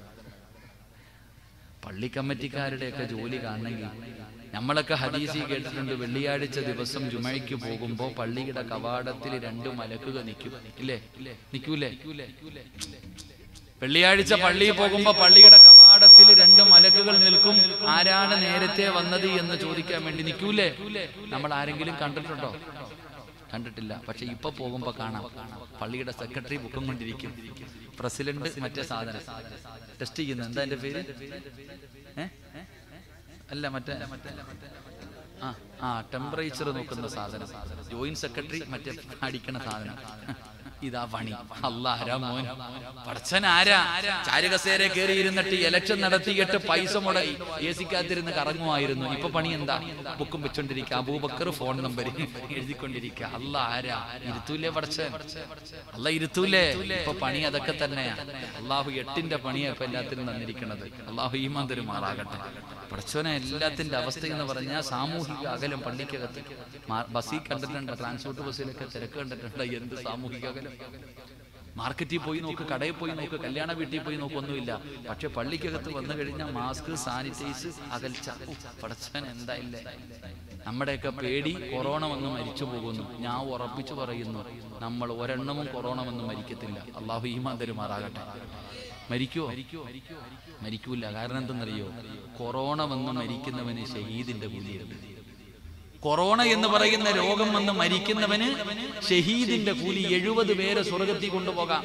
പള്ളി കമ്മിറ്റിക്കാരുടെയൊക്കെ ജോലി കാണണമെങ്കിൽ നമ്മളൊക്കെ ഹദീസി കേട്ടിട്ടുണ്ട് വെള്ളിയാഴ്ച ദിവസം ജുമയ്ക്ക് പോകുമ്പോ പള്ളിയുടെ കവാടത്തിൽ രണ്ട് മലക്കുകൾ നിൽക്കും ഇല്ലേ നിൽക്കൂലേ വെള്ളിയാഴ്ച പള്ളിയിൽ പോകുമ്പോ പള്ളിയുടെ കവാടത്തിൽ രണ്ട് മലക്കുകൾ നിൽക്കും ആരാണ് നേരത്തെ വന്നത് എന്ന് ചോദിക്കാൻ വേണ്ടി നിൽക്കൂലേ നമ്മൾ ആരെങ്കിലും കണ്ടിട്ടുണ്ടോ കണ്ടിട്ടില്ല പക്ഷെ ഇപ്പൊ പോകുമ്പോ കാണാം പള്ളിയുടെ സെക്രട്ടറി ബുക്കും കൊണ്ടിരിക്കും പ്രസിഡന്റ് മറ്റേ സാധനം ടെസ്റ്റ് ചെയ്യുന്ന എന്താ എന്റെ പേര് ഏ? അല്ല മറ്റേ ആ ആ ടെമ്പറേച്ചർ നോക്കുന്ന സാധനം ജോയിന്റ് സെക്രട്ടറി മറ്റേ അടിക്കണ സാധനം ഇതാ പണി അല്ലാരാ മോൻ പടച്ചൻ ആരാ ചാരുകസേര കയറി ഇരുന്നിട്ട് ഇലക്ഷൻ നടത്തിയിട്ട് പൈസ മുടക്കി എ സിക്കകത്തിരുന്ന് കറങ്ങുമായിരുന്നു ഇപ്പൊ പണി എന്താ ബുക്കും വെച്ചോണ്ടിരിക്കുക അബൂബക്കർ ഫോൺ നമ്പർ എഴുതിക്കൊണ്ടിരിക്കുക അല്ല ആരാ ഇരുത്തൂലേ പടച്ചൻ അല്ല ഇരുത്തൂലേ ഇപ്പൊ പണി അതൊക്കെ തന്നെയാ അള്ളാഹു എട്ടിന്റെ പണിയാ ഇപ്പൊ എല്ലാത്തിനും തന്നിരിക്കുന്നത് അള്ളാഹു ഈമാൻ തരുമാറാകട്ടെ പടച്ചോനെ എല്ലാത്തിന്റെ അവസ്ഥ എന്ന് പറഞ്ഞാൽ സാമൂഹിക അകലം പള്ളിക്കകത്ത് മാ- ബസ്സിൽ കണ്ടിട്ടുണ്ട് ട്രാൻസ്പോർട്ട് ബസ്സിലൊക്കെ തിരക്ക് കണ്ടിട്ടുണ്ട് എന്ത് സാമൂഹിക അകലം മാർക്കറ്റിൽ പോയി നോക്ക് കടയിൽ പോയി നോക്ക് കല്യാണ വീട്ടിൽ പോയി നോക്ക് ഒന്നുമില്ല പക്ഷെ പള്ളിക്കകത്ത് വന്നു കഴിഞ്ഞാൽ മാസ്ക് സാനിറ്റൈസ് അകൽച്ച ഉഫ്, പടച്ചവൻ എന്തായില്ലേ നമ്മുടെയൊക്കെ പേടി കൊറോണ വന്ന് മരിച്ചു പോകുന്നു ഞാൻ ഉറപ്പിച്ചു പറയുന്നു നമ്മൾ ഒരെണ്ണവും കൊറോണ വന്ന് മരിക്കത്തില്ല അള്ളാഹു ഈമാൻ തരുമാറാകട്ടെ മരിക്കുവോ മരിക്കൂല കാരണം എന്തെന്നറിയോ കൊറോണ വന്ന് മരിക്കുന്നവന് ഷഹീദിന്റെ കൂലിയുണ്ട് കൊറോണ എന്ന് പറയുന്ന രോഗം വന്ന് മരിക്കുന്നവന് ഷഹീദിന്റെ കൂലി എഴുപത് പേരെ സ്വർഗത്തിൽ കൊണ്ടുപോകാം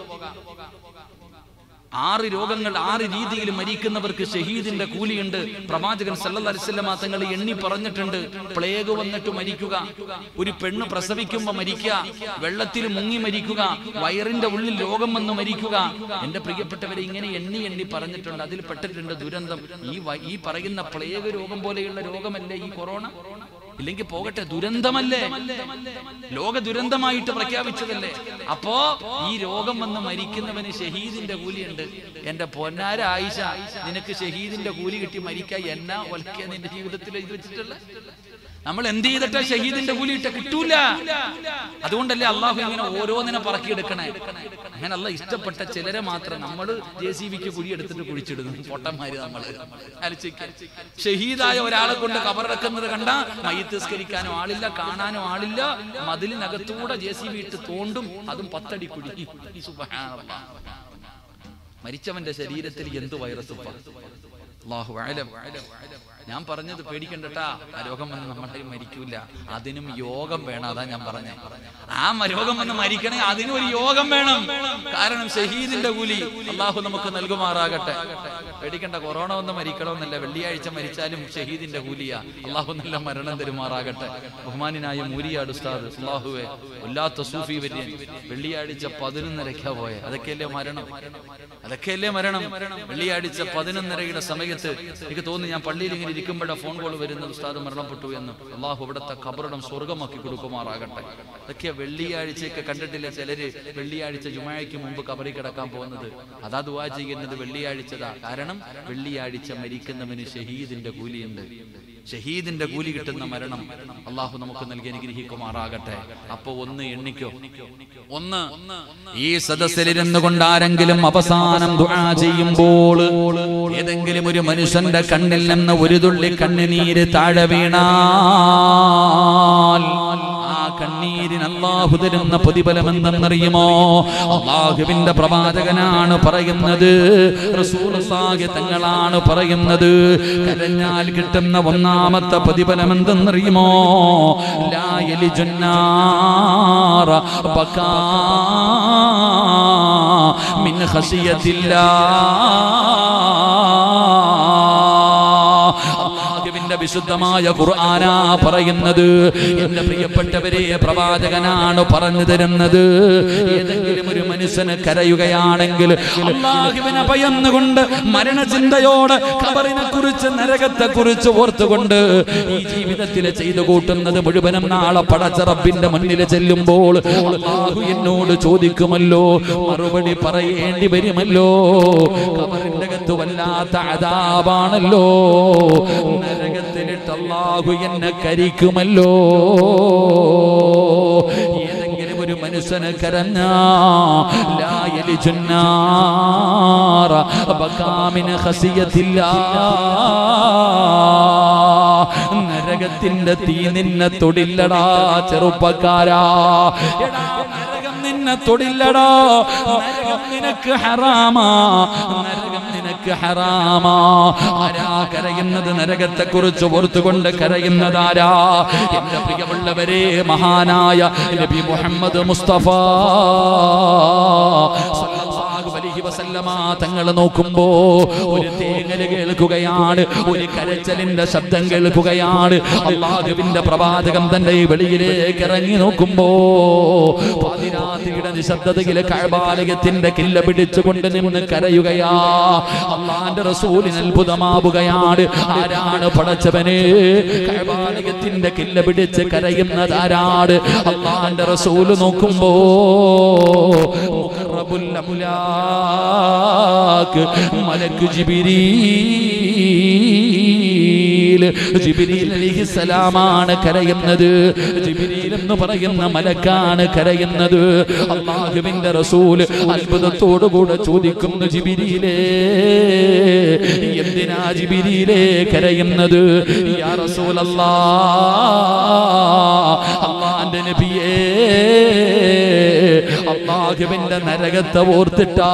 ആറ് രോഗങ്ങൾ ആറ് രീതിയിൽ മരിക്കുന്നവർക്ക് ഷഹീദിന്റെ കൂലിയുണ്ട് പ്രവാചകൻ സല്ലല്ലാഹു അലൈഹി വസല്ലമ തങ്ങൾ എണ്ണി പറഞ്ഞിട്ടുണ്ട് പ്ലേഗ് വന്നിട്ട് മരിക്കുക ഒരു പെണ്ണ് പ്രസവിക്കുമ്പോൾ മരിക്കുക വെള്ളത്തിൽ മുങ്ങി മരിക്കുക വയറിന്റെ ഉള്ളിൽ രോഗം വന്ന് മരിക്കുക എന്റെ പ്രിയപ്പെട്ടവരെ ഇങ്ങനെ എണ്ണി എണ്ണി പറഞ്ഞിട്ടുണ്ട് അതിൽ പെട്ടിട്ടുണ്ട് ദുരന്തം ഈ വ- ഈ പറയുന്ന പ്ലേഗ് രോഗം പോലെയുള്ള രോഗമല്ലേ ഈ കൊറോണ ഇല്ലെങ്കിൽ പോകട്ടെ ദുരന്തമല്ലേ ലോക ദുരന്തമായിട്ട് പ്രഖ്യാപിച്ചതല്ലേ അപ്പോ ഈ രോഗം വന്ന് മരിക്കുന്നവന് ഷഹീദിന്റെ കൂലിയുണ്ട് എന്റെ പൊന്നാര ആയിഷ നിനക്ക് ഷഹീദിന്റെ കൂലി കിട്ടി മരിക്കാൻ എന്നാ ഒലക്കിയ നിന്റെ ജീവിതത്തിൽ ഇത് വെച്ചിട്ടുള്ള നമ്മൾ എന്ത് ചെയ്തിട്ടാ ഷഹീദിന്റെ കൂലി ഇട്ട കിട്ടൂല അതുകൊണ്ടല്ലേ അള്ളാഹു ഇങ്ങനെ ഓരോന്നിനെ പറക്കിയെടുക്കണേ അങ്ങനെ അല്ല ഇഷ്ടപ്പെട്ട ചിലരെ മാത്രം നമ്മൾ ജെ സി ബിക്ക് കുഴിയെടുത്തിട്ട് കുഴിച്ചിടുന്നു പൊട്ടന്മാര് നമ്മള് ആലോചിക്ക. ഷഹീദായ ഒരാളെ കൊണ്ട് കബറക്കുന്നത് കണ്ട മയ്യത്തിസ്കരിക്കാനോ ആളില്ല കാണാനോ ആളില്ല മതിലിനകത്തൂടെ ജെ സി ബി ഇട്ട് തോണ്ടും അതും പത്തടി കുഴി സുബ്ഹാനല്ലാഹ്. മരിച്ചവന്റെ ശരീരത്തിൽ എന്ത് വൈറസ് ഇപ്പ? അല്ലാഹു അഅലം. ഞാൻ പറഞ്ഞത് പേടിക്കണ്ടട്ടാ ആ രോഗം വന്ന് നമ്മളാരും മരിക്കൂല അതിനും യോഗം വേണം അതാ ഞാൻ പറഞ്ഞേ ആ മ- രോഗം വന്ന് മരിക്കണേ അതിനും ഒരു യോഗം വേണം കാരണം ഷഹീദിന്റെ കൂലി അള്ളാഹു നമുക്ക് നൽകുമാറാകട്ടെ പേടിക്കണ്ട കൊറോണ വന്ന് മരിക്കണമെന്നല്ല വെള്ളിയാഴ്ച മരിച്ചാലും ഷഹീദിന്റെ കൂലിയാ അള്ളാഹു നല്ല മരണം തരുമാറാകട്ടെ ബഹുമാനായ മൂരിയാട് ഉസ്താദ് അള്ളാഹുവെ വല്ലാത്ത സൂഫി വര്യൻ വെള്ളിയാഴ്ച പതിനൊന്നരക്കാ പോയെ അതൊക്കെയല്ലേ മരണം അതൊക്കെയല്ലേ മരണം വെള്ളിയാഴ്ച പതിനൊന്നരയുടെ സമയത്ത് എനിക്ക് തോന്നുന്നു ഞാൻ പള്ളിയിൽ ഇങ്ങനെ ഇരിക്കുമ്പോഴാ ഫോൺ കോൾ വരുന്നത് ഉസ്താദ് മരണപ്പെട്ടു എന്ന് അള്ളാഹു ഇവിടുത്തെ കബറിടം സ്വർഗമാക്കി കൊടുക്കുമാറാകട്ടെ അതൊക്കെ വെള്ളിയാഴ്ചയൊക്കെ കണ്ടിട്ടില്ല ചിലര് വെള്ളിയാഴ്ച ജുമാഴയ്ക്ക് മുമ്പ് കബറി കിടക്കാൻ പോകുന്നത് അതാ ദുവാ ചെയ്യുന്നത് വെള്ളിയാഴ്ചതാ കാരണം വെള്ളിയാഴ്ച മരിക്കുന്നവന് ഷഹീദിന്റെ കൂലിയുണ്ട് ഷഹീദിന്റെ കൂലി കിട്ടുന്ന മരണം അള്ളാഹു നമുക്ക് നൽകി അനുഗ്രഹിക്കുമാറാകട്ടെ അപ്പൊ ഒന്ന് എണ്ണിക്കോ ഒന്ന് ഈ സദസ്സിലിരുന്നു കൊണ്ട് ആരെങ്കിലും അവസാനം ദുആ ചെയ്യുമ്പോൾ ഏതെങ്കിലും ഒരു മനുഷ്യന്റെ കണ്ണിൽ നിന്ന് ഒരു തുള്ളി കണ്ണുനീര് താഴെ വീണാൽ ആ കണ്ണീരിന് അള്ളാഹു തരുന്ന പ്രതിഫലം എന്തെന്നറിയുമോ അള്ളാഹുവിന്റെ പ്രവാചകനാണ് പറയുന്നത് റസൂലുള്ളാഹി തങ്ങളാണ് പറയുന്നത് കരഞ്ഞാൽ കിട്ടുന്ന ഒന്നാമത്തെ പ്രതിഫലം എന്തെന്നറിയുമോ ലാ യലിജുന്നാറ ബകാ മിൻ ഖശിയത്തില്ലാ അള്ളാഹുവിന്റെ വിശുദ്ധമായ ഖുർആനാ പറയുന്നത് എന്റെ പ്രിയപ്പെട്ടവരെ പ്രവാചകനാണ് പറഞ്ഞു തരുന്നത് ഏതെങ്കിലും ഒരു മനുഷ്യന് കരയുകയാണെങ്കിൽ അള്ളാഹുവിനെ ഭയന്നുകൊണ്ട് മരണചിന്തയോട് ഖബറിനെ കുറിച്ച് നരകത്തെ കുറിച്ച് ഓർത്തുകൊണ്ട് ഈ ജീവിതത്തിൽ ചെയ്തു കൂട്ടുന്നത് മുഴുവനും നാളെ പടച്ച റബ്ബിന്റെ മുന്നിൽ ചെല്ലുമ്പോൾ അള്ളാഹു എന്നോട് ചോദിക്കുമല്ലോ മറുപടി പറയേണ്ടി വരുമല്ലോ ഖബറിന്റെ അകത്ത് വല്ലാത്ത അതാപാണല്ലോ നരകത്തിലിട്ട് അള്ളാഹു എന്നെ കരിക്കുമല്ലോ ഏതെങ്കിലും ഒരു മനുഷ്യന് കരഞ്ഞ ലായലി ചുന്നാറ ബകാമിന് ഹസിയത്തില്ല നരകത്തിന്റെ തീ നിന്നെ തൊടില്ലടാ ചെറുപ്പക്കാരാ എടാ നരകം നിന്നെ തൊടില്ലടാ നരകം നിനക്ക് ഹറാമാ നരകം നിനക്ക് ഹറാമാ ആരാ കരയുന്നത് നരകത്തെ കുറിച്ച് ഓർത്തുകൊണ്ട് കരയുന്നതാരാ എന്റെ പ്രിയമുള്ളവരെ മഹാനായ നബി മുഹമ്മദ് മുസ്തഫ സല്ലല്ലാഹു അലൈഹി വസല്ലമ തങ്ങൾ നോക്കുമ്പോ ഒരു തേങ്ങല് കേൾക്കുകയാണ് ഒരു കരച്ചലിന്റെ ശബ്ദം കേൾക്കുകയാണ് അള്ളാഹുവിന്റെ പ്രവാചകം തന്റെ ഈ വെളിയിലേക്ക് ഇറങ്ങി നോക്കുമ്പോ പാതിരാത്രിയുടെ നിശബ്ദതയിലെ കഴബാലയത്തിന്റെ കില്ല പിടിച്ചുകൊണ്ട് നിന്ന് കരയുകയാ അള്ളാന്റെ റസൂലിന് അത്ഭുതമാവുകയാണ് ആരാണ് പടച്ചവന് കഴബാലയത്തിന്റെ കില്ല പിടിച്ച് കരയുന്നത് ആരാണ് അള്ളാന്റെ റസൂല് നോക്കുമ്പോ മുഖറബുൽ അമുലാക്ക് മലക്ക് ജിബിരീൽ ജിബിരിൽ അലിഹിസലാമാണ് കരയുന്നത് ജിബിരിൽ എന്ന് പറയുന്ന മലക്കാണ് കരയുന്നത് അള്ളാഹുവിന്റെ റസൂൽ അത്ഭുതത്തോടുകൂടെ ചോദിക്കുന്നു ജിബിരിയിലേ എന്തിനാ ജിബിരിയിലേ കരയുന്നത് യാ റസൂലല്ലാ അള്ളാന്റെ നബിയേ അള്ളാഹുവിന്റെ നരകത്തെ ഓർത്തിട്ടാ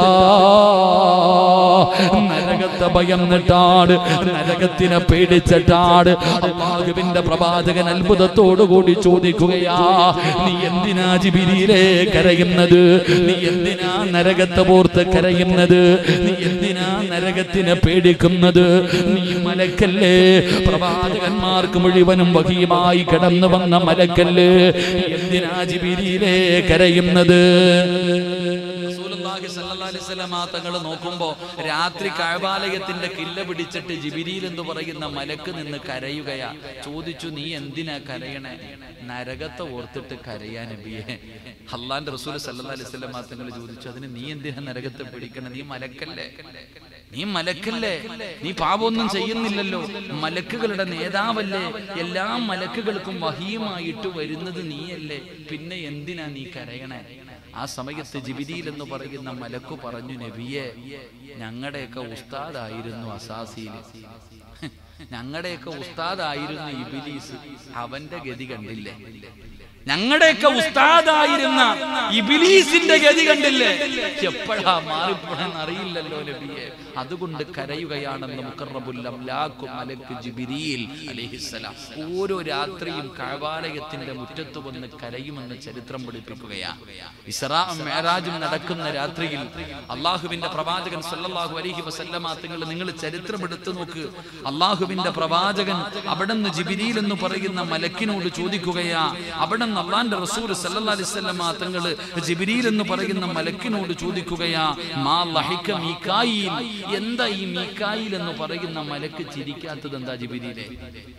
നരകത്തെ ഭയന്നിട്ടാണ് നരകത്തിനെ പേടിച്ചിട്ടാണ് അള്ളാഹുവിന്റെ പ്രവാചകൻ അത്ഭുതത്തോടു കൂടി ചോദിക്കുകയാ നീ എന്തിനാ ജിബിരിയിലേ കരയുന്നത് നീ എന്തിനാ നരകത്തെ ഓർത്ത് കരയുന്നത് നീ എന്തിനാ നരകത്തിനെ പേടിക്കുന്നത് നീ മലക്കല്ലേ പ്രവാചകന്മാർക്ക് മുഴുവനും വഹിയുമായി കടന്നു വന്ന മലക്കല്ലേ എന്തിനാ ജിബിരിയിലേ കരയുന്നത് റസൂലുള്ളാഹി സ്വല്ലല്ലാഹി അലൈഹി വസല്ലമ തങ്ങൾ നോക്കുമ്പോ രാത്രി കഴബാലയത്തിന്റെ കില്ല പിടിച്ചിട്ട് ജിബിരിയിൽ എന്ന് പറയുന്ന മലക്ക് നിന്ന് കരയുകയാ ചോദിച്ചു നീ എന്തിനാ കരയണേ നരകത്തെ ഓർത്തിട്ട് കരയാ നബിയെ അള്ളാന്റെ റസൂൽ സല്ലല്ലാഹി അലൈഹി വസല്ലമ തങ്ങൾ ചോദിച്ചു അതിന് നീ എന്തിനാ നരകത്തെ പിടിക്കണേ നീ മലക്കല്ലേ നീ മലക്കല്ലേ നീ പാപമൊന്നും ചെയ്യുന്നില്ലല്ലോ മലക്കുകളുടെ നേതാവല്ലേ എല്ലാ മലക്കുകൾക്കും വഹിയുമായിട്ട് വരുന്നത് നീയല്ലേ പിന്നെ എന്തിനാ നീ കരയണേ ആ സമയത്ത് ജിബിരിയിൽ എന്ന് പറയുന്ന മലക്കു പറഞ്ഞു നബിയെ ഞങ്ങളുടെയൊക്കെ ഉസ്താദായിരുന്നു അസാസിയിൽ ഞങ്ങളുടെയൊക്കെ ഉസ്താദായിരുന്നു ഇബിലീസ് അവന്റെ ഗതി കണ്ടില്ലേ ഞങ്ങളുടെയൊക്കെ ഉസ്താദായിരുന്ന ഇബിലീസിന്റെ ഗതി കണ്ടില്ലേ എപ്പോഴാ മാറിപ്പോണെന്ന് അറിയില്ലല്ലോ നബിയെ അതുകൊണ്ട് കരയുകയാണെന്ന് മുഖറബുൽ അംലാഖു മലക്ക് ജിബിരിയിൽ അലൈഹിസ്സലാം ഓരോ രാത്രിയും കഴവാലയത്തിന്റെ മുറ്റത്ത് വന്ന് കരയുമെന്ന് ചരിത്രം പഠിപ്പിക്കുകയാ ഇസ്രാ മേരാജും നടക്കുന്ന രാത്രിയിൽ അള്ളാഹുവിന്റെ പ്രവാചകൻ സല്ലല്ലാഹു അലൈഹി വസല്ലമ തങ്ങൾ നിങ്ങൾ ചരിത്രം എടുത്തു നോക്ക് അള്ളാഹുവിന്റെ പ്രവാചകൻ അവിടെ നിന്ന് ജിബിരിയിൽ എന്ന് പറയുന്ന മലക്കിനോട് ചോദിക്കുകയാ അവിടെ നിന്ന് അള്ളാന്റെ റസൂൽ സല്ലല്ലാഹു അലൈഹി വസല്ലമ തങ്ങൾ ജിബിരിയിൽ എന്ന് പറയുന്ന മലക്കിനോട് ചോദിക്കുകയാ മാ ലഹിക മീകായിൽ എന്താ ഈ മീകായിൽ എന്ന് പറയുന്ന മലക്ക് ചിരിക്കാത്തത് എന്താ ജിബിരിയിലെ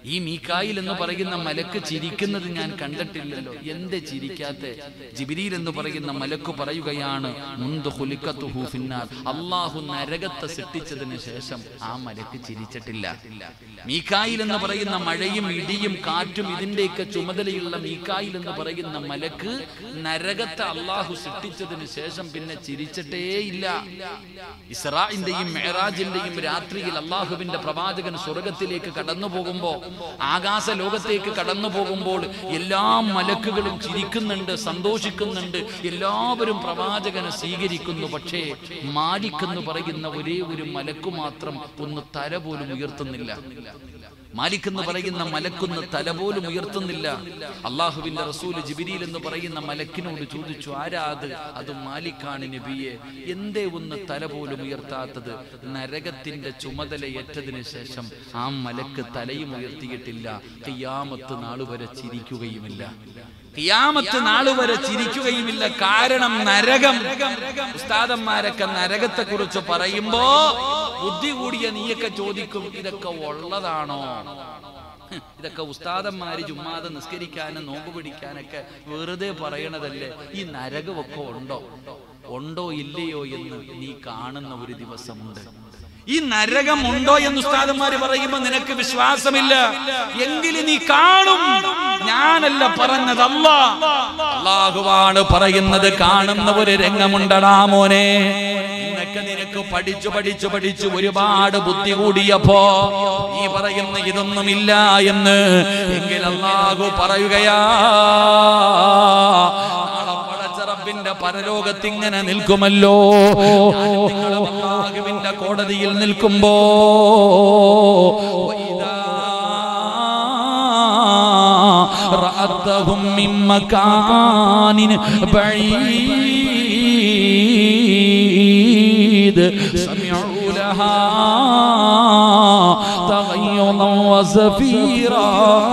ഈ മീക്കായിൽ എന്ന് പറയുന്ന മലക്ക് ചിരിക്കുന്നത് ഞാൻ കണ്ടിട്ടില്ലല്ലോ എന്തേ ചിരിക്കാത്ത ജിബിരിയിൽ എന്ന് പറയുന്ന മലക്ക് പറയുകയാണ് മുന്ത് ഹുലിക്കത്തുഹു ഫിന്നാർ അള്ളാഹു നരകത്തെ സൃഷ്ടിച്ചതിന് ശേഷം ആ മലക്ക് ചിരിച്ചിട്ടില്ല മീക്കായിൽ എന്ന് പറയുന്ന മഴയും ഇടിയും കാറ്റും ഇതിന്റെയൊക്കെ ചുമതലയുള്ള മീക്കായിൽ എന്ന് പറയുന്ന മലക്ക് നരകത്തെ അള്ളാഹു സൃഷ്ടിച്ചതിന് ശേഷം പിന്നെ ചിരിച്ചിട്ടേ ഇല്ല ഇസ്രാഇന്റെയും മെഹറാജിന്റെയും രാത്രിയിൽ അള്ളാഹുവിന്റെ പ്രവാചകൻ സ്വർഗത്തിലേക്ക് കടന്നു പോകുമ്പോ ആകാശ ലോകത്തേക്ക് കടന്നു പോകുമ്പോൾ എല്ലാ മലക്കുകളും ചിരിക്കുന്നുണ്ട് സന്തോഷിക്കുന്നുണ്ട് എല്ലാവരും പ്രവാചകനെ സ്വീകരിക്കുന്നു പക്ഷേ മാലിക് എന്ന് പറയുന്ന ഒരേ ഒരു മലക്കു മാത്രം ഒന്ന് തല പോലും ഉയർത്തുന്നില്ല മാലിക് എന്ന് പറയുന്ന മലക്കൊന്ന് തല പോലും ഉയർത്തുന്നില്ല അള്ളാഹുവിന്റെ റസൂല് ജിബിരിയിൽ എന്ന് പറയുന്ന മലക്കിനോട് ചോദിച്ചു ആരാ അത് അത് മാലിക്കാണ് നബിയെ എന്തേ ഒന്ന് തല പോലും ഉയർത്താത്തത് നരകത്തിന്റെ ചുമതല ഏറ്റതിന് ശേഷം ആ മലക്ക് തലയും ഉയർത്തിയിട്ടില്ല കിയാമത്ത് നാളുവരെ ചിരിക്കുകയുമില്ല കിയാമത്ത് നാളുവരെ ചിരിക്കുകയുമില്ല കാരണം നരകം ഉസ്താദന്മാരൊക്കെ നരകത്തെ കുറിച്ച് പറയുമ്പോ ബുദ്ധി കൂടിയ നീയൊക്കെ ചോദിക്കും ഇതൊക്കെ ഉള്ളതാണോ ഹ്, ഇതൊക്കെ ഉസ്താദന്മാര് ജുമ്മാതെ നിസ്കരിക്കാനും നോമ്പ് പിടിക്കാനൊക്കെ വെറുതെ പറയണതല്ലേ ഈ നരകമൊക്കെ ഉണ്ടോ ഉണ്ടോ ഇല്ലയോ എന്ന് നീ കാണുന്ന ഒരു ദിവസമുണ്ട് ഈ നരകം ഉണ്ടോ എന്ന് ഉസ്താദന്മാര് പറയുമ്പോ നിനക്ക് വിശ്വാസമില്ല എങ്കിലും നീ കാണും ഞാനല്ല പറഞ്ഞത് അല്ല അള്ളാഹുവാണ് പറയുന്നത് കാണുന്ന ഒരു രംഗമുണ്ടടാ മോനെ ഇന്നൊക്കെ നിനക്ക് പഠിച്ചു പഠിച്ചു പഠിച്ചു ഒരുപാട് ബുദ്ധി കൂടിയപ്പോ നീ പറയുന്ന ഇതൊന്നുമില്ല എന്ന് എങ്കിൽ അള്ളാഹു പറയുകയാ നാളെ പടച്ച റബ്ബിന്റെ പരലോകത്തിങ്ങനെ നിൽക്കുമല്ലോ ഞാനും നിങ്ങളും അള്ളാഹുവിന്റെ കോടതിയിൽ നിൽക്കുമ്പോ വൈദാ رأتهم من مكان بعيد سمعوا لها تغيظا وزفيرا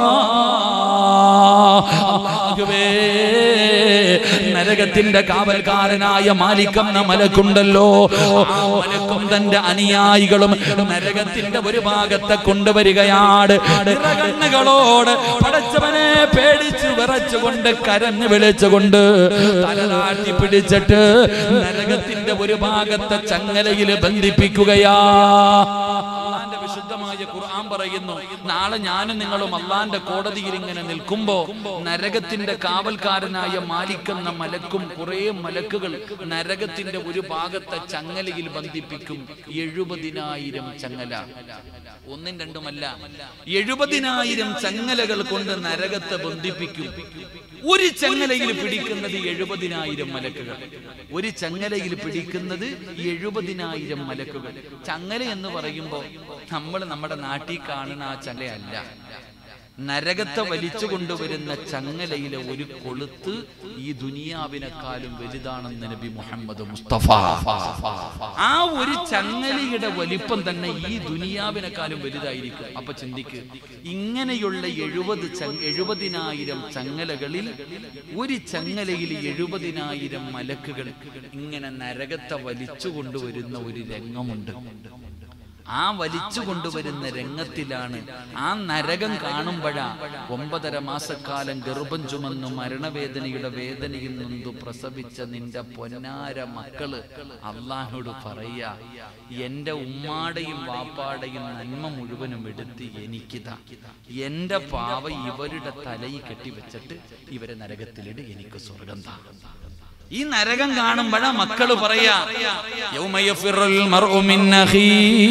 അല്ലാഹുവേ, നരകത്തിന്റെ കാവൽക്കാരനായ മാലിക്കെന്ന മലക്കുണ്ടല്ലോ ആ മലക്കും തന്റെ അനുയായികളും നരകത്തിന്റെ ഒരു ഭാഗത്തെ കൊണ്ടുവരികയാണ് കണ്ണുകളോട് പടച്ചവനെ പേടിച്ചു വിറച്ചുകൊണ്ട് കരഞ്ഞു വിളിച്ചുകൊണ്ട് തലതാട്ടി പിടിച്ചിട്ട് നരകത്തിന്റെ ഒരു ഭാഗത്തെ ചങ്ങലയിൽ ബന്ധിപ്പിക്കുകയാ അള്ളാന്റെ വിശുദ്ധമായ ഖുർആൻ പറയുന്നു നാളെ ഞാനും നിങ്ങളും അള്ളാന്റെ കോടതിയിൽ ഇങ്ങനെ നിൽക്കുമ്പോ നരകത്തിന്റെ കാവൽക്കാരനായ മാലിക് എന്ന മലക്കും കുറെ മലക്കുകൾ നരകത്തിന്റെ ഒരു ഭാഗത്തെ ചങ്ങലയിൽ ബന്ധിപ്പിക്കും എഴുപതിനായിരം ചങ്ങല ഒന്നും രണ്ടുമല്ല എഴുപതിനായിരം ചങ്ങലകൾ കൊണ്ട് നരകത്തെ ബന്ധിപ്പിക്കും ഒരു ചങ്ങലയിൽ പിടിക്കുന്നത് എഴുപതിനായിരം മലക്കുകൾ ഒരു ചങ്ങലയിൽ പിടിക്കുന്നത് എഴുപതിനായിരം മലക്കുകൾ ചങ്ങല എന്ന് പറയുമ്പോൾ നമ്മൾ നമ്മുടെ നാട്ടിൽ കാണുന്ന ആ ചങ്ങലയല്ല നരകത്തെ വലിച്ചു കൊണ്ടുവരുന്ന ചങ്ങലയിലെ ഒരു കൊളുത്ത് ഈ ദുനിയാവിനെക്കാളും വലുതാണെന്ന് നബി മുഹമ്മദ് മുസ്തഫ ആ ഒരു ചങ്ങലയുടെ വലിപ്പം തന്നെ ഈ ദുനിയാവിനെക്കാളും വലുതായിരിക്കും അപ്പൊ ചിന്തിക്ക് ഇങ്ങനെയുള്ള എഴുപത് എഴുപതിനായിരം ചങ്ങലകളിൽ ഒരു ചങ്ങലയിൽ എഴുപതിനായിരം മലക്കുകൾ ഇങ്ങനെ നരകത്തെ വലിച്ചു കൊണ്ടുവരുന്ന ഒരു രംഗമുണ്ട് ആ വലിച്ചു കൊണ്ടുവരുന്ന രംഗത്തിലാണ് ആ നരകം കാണുമ്പോഴാ ഒമ്പതര മാസക്കാലം ഗർഭം ചുമന്നു മരണവേദനയുടെ വേദനയിൽ നിന്നു പ്രസവിച്ച നിന്റെ പൊന്നാര മക്കള് അള്ളാഹോട് പറയാ എന്റെ ഉമ്മാടെയും വാപ്പാടെയും നന്മ മുഴുവനും എടുത്ത് എനിക്കിതാ എന്റെ പാവ ഇവരുടെ തലയിൽ കെട്ടിവെച്ചിട്ട് ഇവരെ നരകത്തിലിട് എനിക്ക് സ്വർഗം താ ഈ നരകം കാണുമ്പോഴാ മക്കള് പറയാ യൗമ യഫിറുൽ മർഉ മിൻ അഖീ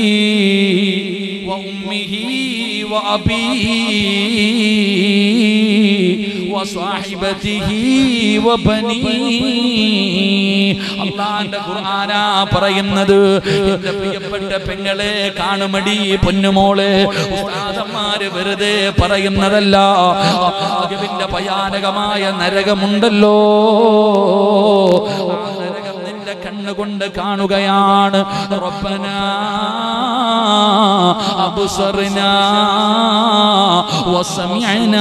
വഉമ്മിഹി വഅബീഹി വസ്വാഹിബതിഹി വബനീഹി അല്ലാഹുവിന്റെ ഖുർആനാ പറയുന്നത് എന്റെ പ്രിയപ്പെട്ട പെങ്ങളെ കാണുമടി പൊന്നുമോളെ ഉസ്താദന്മാര് വെറുതെ പറയുന്നതല്ല അല്ലാഹുവിന്റെ ഭയാനകമായ നരകമുണ്ടല്ലോ ആ നരകം നിന്റെ കണ്ണുകൊണ്ട് കാണുകയാണ് റബ്ബന അബ്സർന വസമിഅന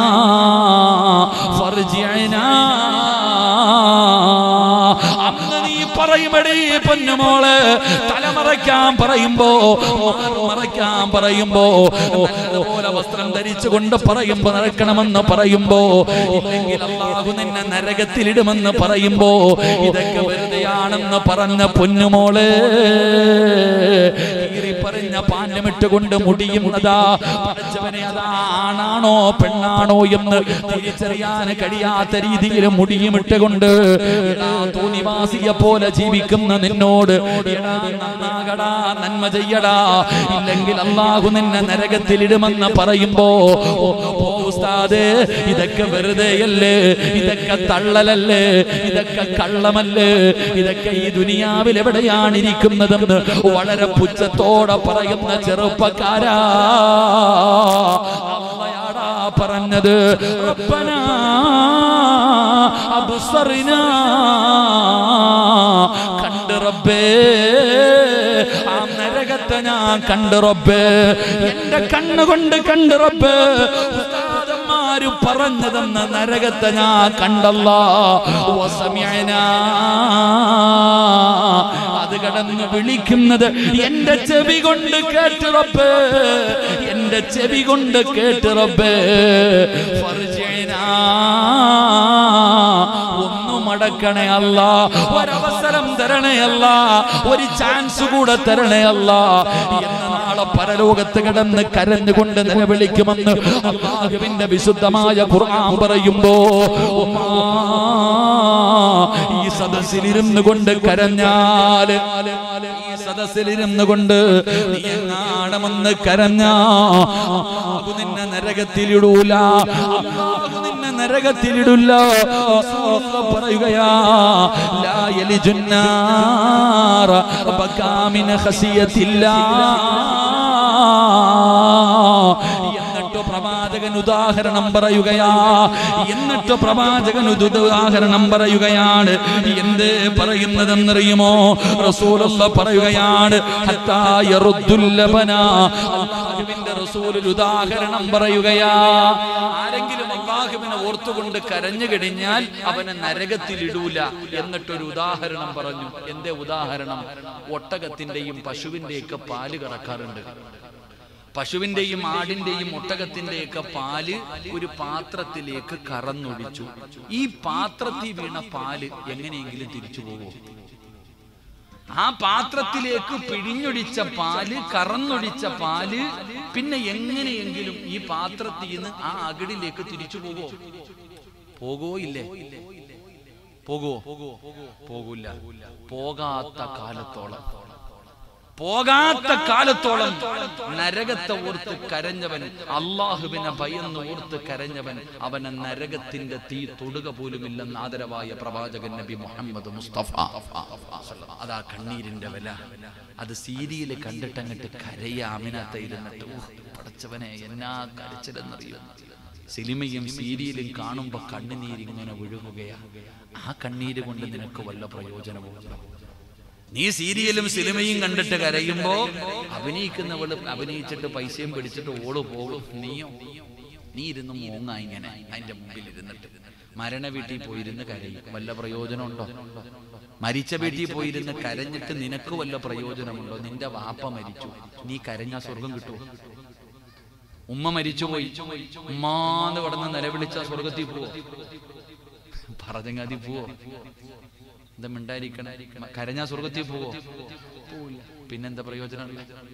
ഫർജിഅന അന്ന് നീ പറയുമടി പൊന്നുമോള് തലമറ മറയ്ക്കാൻ പറയുമ്പോ മാറ് മറയ്ക്കാൻ പറയുമ്പോ നല്ലപോലെ വസ്ത്രം ധരിച്ചുകൊണ്ട് പറയുമ്പോ നടക്കണമെന്ന് പറയുമ്പോ ഇല്ലെങ്കിൽ അള്ളാഹു നിന്നെ നരകത്തിലിടുമെന്ന് പറയുമ്പോ ഇതൊക്കെ വെറുതെയാണെന്ന് പറഞ്ഞ പൊന്നുമോള് കീറി പറഞ്ഞ പാഞ്ഞമിട്ടുകൊണ്ട് മുടിയുന്നതാ പഠിച്ചവനെ അതാ ആണാണോ പെണ്ണാണോ എന്ന് തിരിച്ചറിയാൻ കഴിയാത്ത രീതിയിൽ മുടിയുമിട്ടുകൊണ്ട് എടാ തോന്നിവാസിയെ പോലെ ജീവിക്കുന്ന നിന്നോട് എടാ നന്നാകടാ നന്മ ചെയ്യടാ ഇല്ലെങ്കിൽ അള്ളാഹു നിന്നെ നരകത്തിലിടുമെന്ന് പറയുമ്പോ ഒന്ന് പോ ഉസ്താദേ ഇതൊക്കെ വെറുതെയല്ലേ ഇതൊക്കെ തള്ളലല്ലേ ഇതൊക്കെ കള്ളമല്ലേ ഇതൊക്കെ ഈ ദുനിയാവിൽ എവിടെയാണ് ഇരിക്കുന്നതെന്ന് വളരെ പുച്ഛത്തോടെ പറയുന്ന ചെറുപ്പക്കാരാ അള്ളയാടാ പറഞ്ഞത് റബ്ബനാ അബ്സറിനാ കണ്ട് റബ്ബേ ആ നരകത്തെ ഞാൻ കണ്ട് റബ്ബേ എന്റെ കണ്ണുകൊണ്ട് കണ്ട് റബ്ബേ ഉസ്താദന്മാര് പറഞ്ഞതെന്ന നരകത്തെ ഞാൻ കണ്ടല്ല അത് കടന്ന് വിളിക്കുന്നത് എന്റെ ചെവി കൊണ്ട് കേട്ട് റബ്ബേ എന്റെ ചെവി കൊണ്ട് കേട്ട് റബ്ബേ ഫർജിനാ ഒന്നു മടക്കണേ അല്ല ഒരവസരം തരണേ അല്ല ഒരു ചാൻസ് കൂടെ തരണേ അല്ല എന്ന നാളെ പരലോകത്ത് കിടന്ന് കരഞ്ഞുകൊണ്ട് നിലവിളിക്കുമെന്ന് അള്ളാഹുവിന്റെ വിശുദ്ധമായ ഖുർആൻ പറയുമ്പോ ഉമ്മാ, ഈ സദസ്സിലിരുന്നു കൊണ്ട് കരഞ്ഞാല് ഈ സദസ്സിലിരുന്നു കൊണ്ട് നീ എങ്ങാണമെന്ന് കരഞ്ഞാ അള്ളാഹു നിന്നെ നരകത്തിലിടൂല അള്ളാഹു നിന്നെ നരകത്തിലിടില്ല റസൂലുള്ള പറയുകയാ ലാ യലിജുന്നാറ ബകാമിന ഖസിയത്തില്ലാ എന്നിട്ട് പ്രവാചകൻ ഉദാഹരണം പറയുകയാ എന്നിട്ട് പ്രവാചകൻ ഉദ- ഉദാഹരണം പറയുകയാണ് എന്ത് പറയുന്നതെന്നറിയുമോ റസൂലുള്ള പറയുകയാണ് ഹത്താ യറുദ്ദുൽ ലബന. അള്ളാഹുവിന്റെ റസൂൽ ഒരു ഉദാഹരണം പറയുകയാ ആരെങ്കിലും അള്ളാഹുവിനെ ഓർത്തുകൊണ്ട് കരഞ്ഞു കഴിഞ്ഞാൽ അവനെ നരകത്തിലിടൂല എന്നിട്ടൊരു ഉദാഹരണം പറഞ്ഞു എന്തേ ഉദാഹരണം ഒട്ടകത്തിന്റെയും പശുവിന്റെയൊക്കെ പാല് കറക്കാറുണ്ട് പശുവിന്റെയും ആടിന്റെയും ഒട്ടകത്തിന്റെയൊക്കെ പാല് ഒരു പാത്രത്തിലേക്ക് കറന്നൊഴിച്ചു ഈ പാത്രത്തിൽ വീണ പാല് എങ്ങനെയെങ്കിലും തിരിച്ചു പോകുമോ ആ പാത്രത്തിലേക്ക് പിഴിഞ്ഞൊടിച്ച പാല് കറന്നൊടിച്ച പാല് പിന്നെ എങ്ങനെയെങ്കിലും ഈ പാത്രത്തിൽ നിന്ന് ആ അകിടിലേക്ക് തിരിച്ചു പോകുമോ പോകോ ഇല്ലേ പോകുവോ പോകൂല പോകാത്ത കാലത്തോളം പോകാത്ത കാലത്തോളം നരകത്തെ ഓർത്ത് കരഞ്ഞവൻ അള്ളാഹുവിനെ ഭയന്ന് ഓർത്ത് കരഞ്ഞവൻ അവനെ നരകത്തിന്റെ തീ തൊടുക പോലുമില്ലെന്ന് ആദരവായ പ്രവാചകൻ നബി മുഹമ്മദ് മുസ്തഫ അതാ കണ്ണീരിന്റെ വില അത് സീരിയല് കണ്ടിട്ടങ്ങട്ട് കരയ അമിനത്ത ഇരുന്നിട്ട് "ഓ, പടച്ചവനെ എന്നാ കരച്ചിലെന്നറിയോ സിനിമയും സീരിയലും കാണുമ്പോ കണ്ണുനീരിങ്ങനെ ഒഴുകുകയാ ആ കണ്ണീര് കൊണ്ട് നിനക്ക് വല്ല പ്രയോജനവും ഉണ്ടോ നീ സീരിയലും സിനിമയും കണ്ടിട്ട് കരയുമ്പോ അഭിനയിക്കുന്നവള് അഭിനയിച്ചിട്ട് പൈസയും പിടിച്ചിട്ട് ഓള് പോകും നീയോ നീ ഇരുന്ന് മോങ്ങ ഇങ്ങനെ അതിന്റെ മുമ്പിൽ ഇരുന്നിട്ട് മരണ വീട്ടിൽ പോയിരുന്ന് കരയും വല്ല പ്രയോജനമുണ്ടോ മരിച്ച വീട്ടിൽ പോയിരുന്ന് കരഞ്ഞിട്ട് നിനക്ക് വല്ല പ്രയോജനമുണ്ടോ നിന്റെ വാപ്പ മരിച്ചു നീ കരഞ്ഞാ സ്വർഗം കിട്ടുമോ ഉമ്മ മരിച്ചുപോയി ഉമ്മാന്ന് കടന്ന് നിലവിളിച്ച സ്വർഗത്തിൽ പോവോ പറഞ്ഞങ്ങാതി പോവോ എന്താ മിണ്ടായിരിക്കണ കരഞ്ഞാ സ്വർഗത്തിൽ പോവോ പോവില്ല പിന്നെന്താ പ്രയോജനം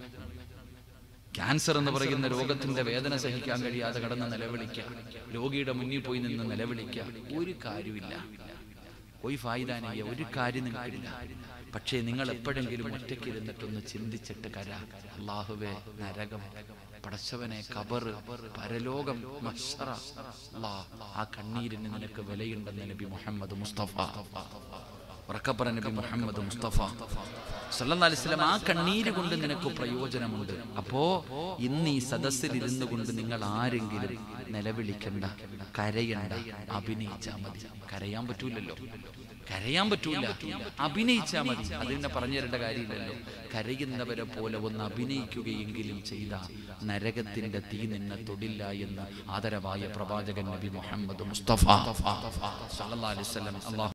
ക്യാൻസർ എന്ന് പറയുന്ന രോഗത്തിന്റെ വേദന സഹിക്കാൻ കഴിയാതെ കടന്ന് നിലവിളിക്കുക രോഗിയുടെ മുന്നിൽ പോയി നിന്ന് നിലവിളിക്കുക ഒരു കാര്യമില്ല ഒരു ഫായിദാനിയ ഒരു കാര്യം നിങ്ങൾക്കില്ല പക്ഷേ നിങ്ങൾ എപ്പോഴെങ്കിലും ഒറ്റയ്ക്ക് ഇരുന്നിട്ടൊന്ന് ചിന്തിച്ചിട്ട് കര അള്ളാഹുവേ നരകം പടച്ചവനെ കബർ പരലോകം മഹ്ശറ. അല്ലാ, ആ കണ്ണീരിന് നിനക്ക് വിലയുണ്ടെന്ന് നബി മുഹമ്മദ് മുസ്തഫ ഉറക്കപ്പറ നബി മുഹമ്മദ് മുസ്തഫ സല്ലല്ലാഹു അലൈഹി വസല്ലം ആ കണ്ണീര് കൊണ്ട് നിനക്ക് പ്രയോജനമുണ്ട് അപ്പോ ഇന്ന് ഈ സദസ്സിൽ ഇരുന്നു കൊണ്ട് നിങ്ങൾ ആരെങ്കിലും നിലവിളിക്കണ്ട കരയണ്ട അഭിനയിച്ചാ മതി കരയാൻ പറ്റൂലല്ലോ കരയാൻ പറ്റൂല അഭിനയിച്ചാ മതി അത് പിന്നെ പറഞ്ഞു തരേണ്ട കാര്യമില്ലല്ലോ കരയുന്നവരെ പോലെ ഒന്ന് അഭിനയിക്കുകയെങ്കിലും ചെയ്ത നരകത്തിന്റെ തീ നിന്നെ തൊടില്ല എന്ന് ആദരവായ പ്രവാചകൻ നബി മുഹമ്മദ് മുസ്തഫ സല്ലല്ലാഹു അലൈഹി വസല്ലം അല്ലാഹു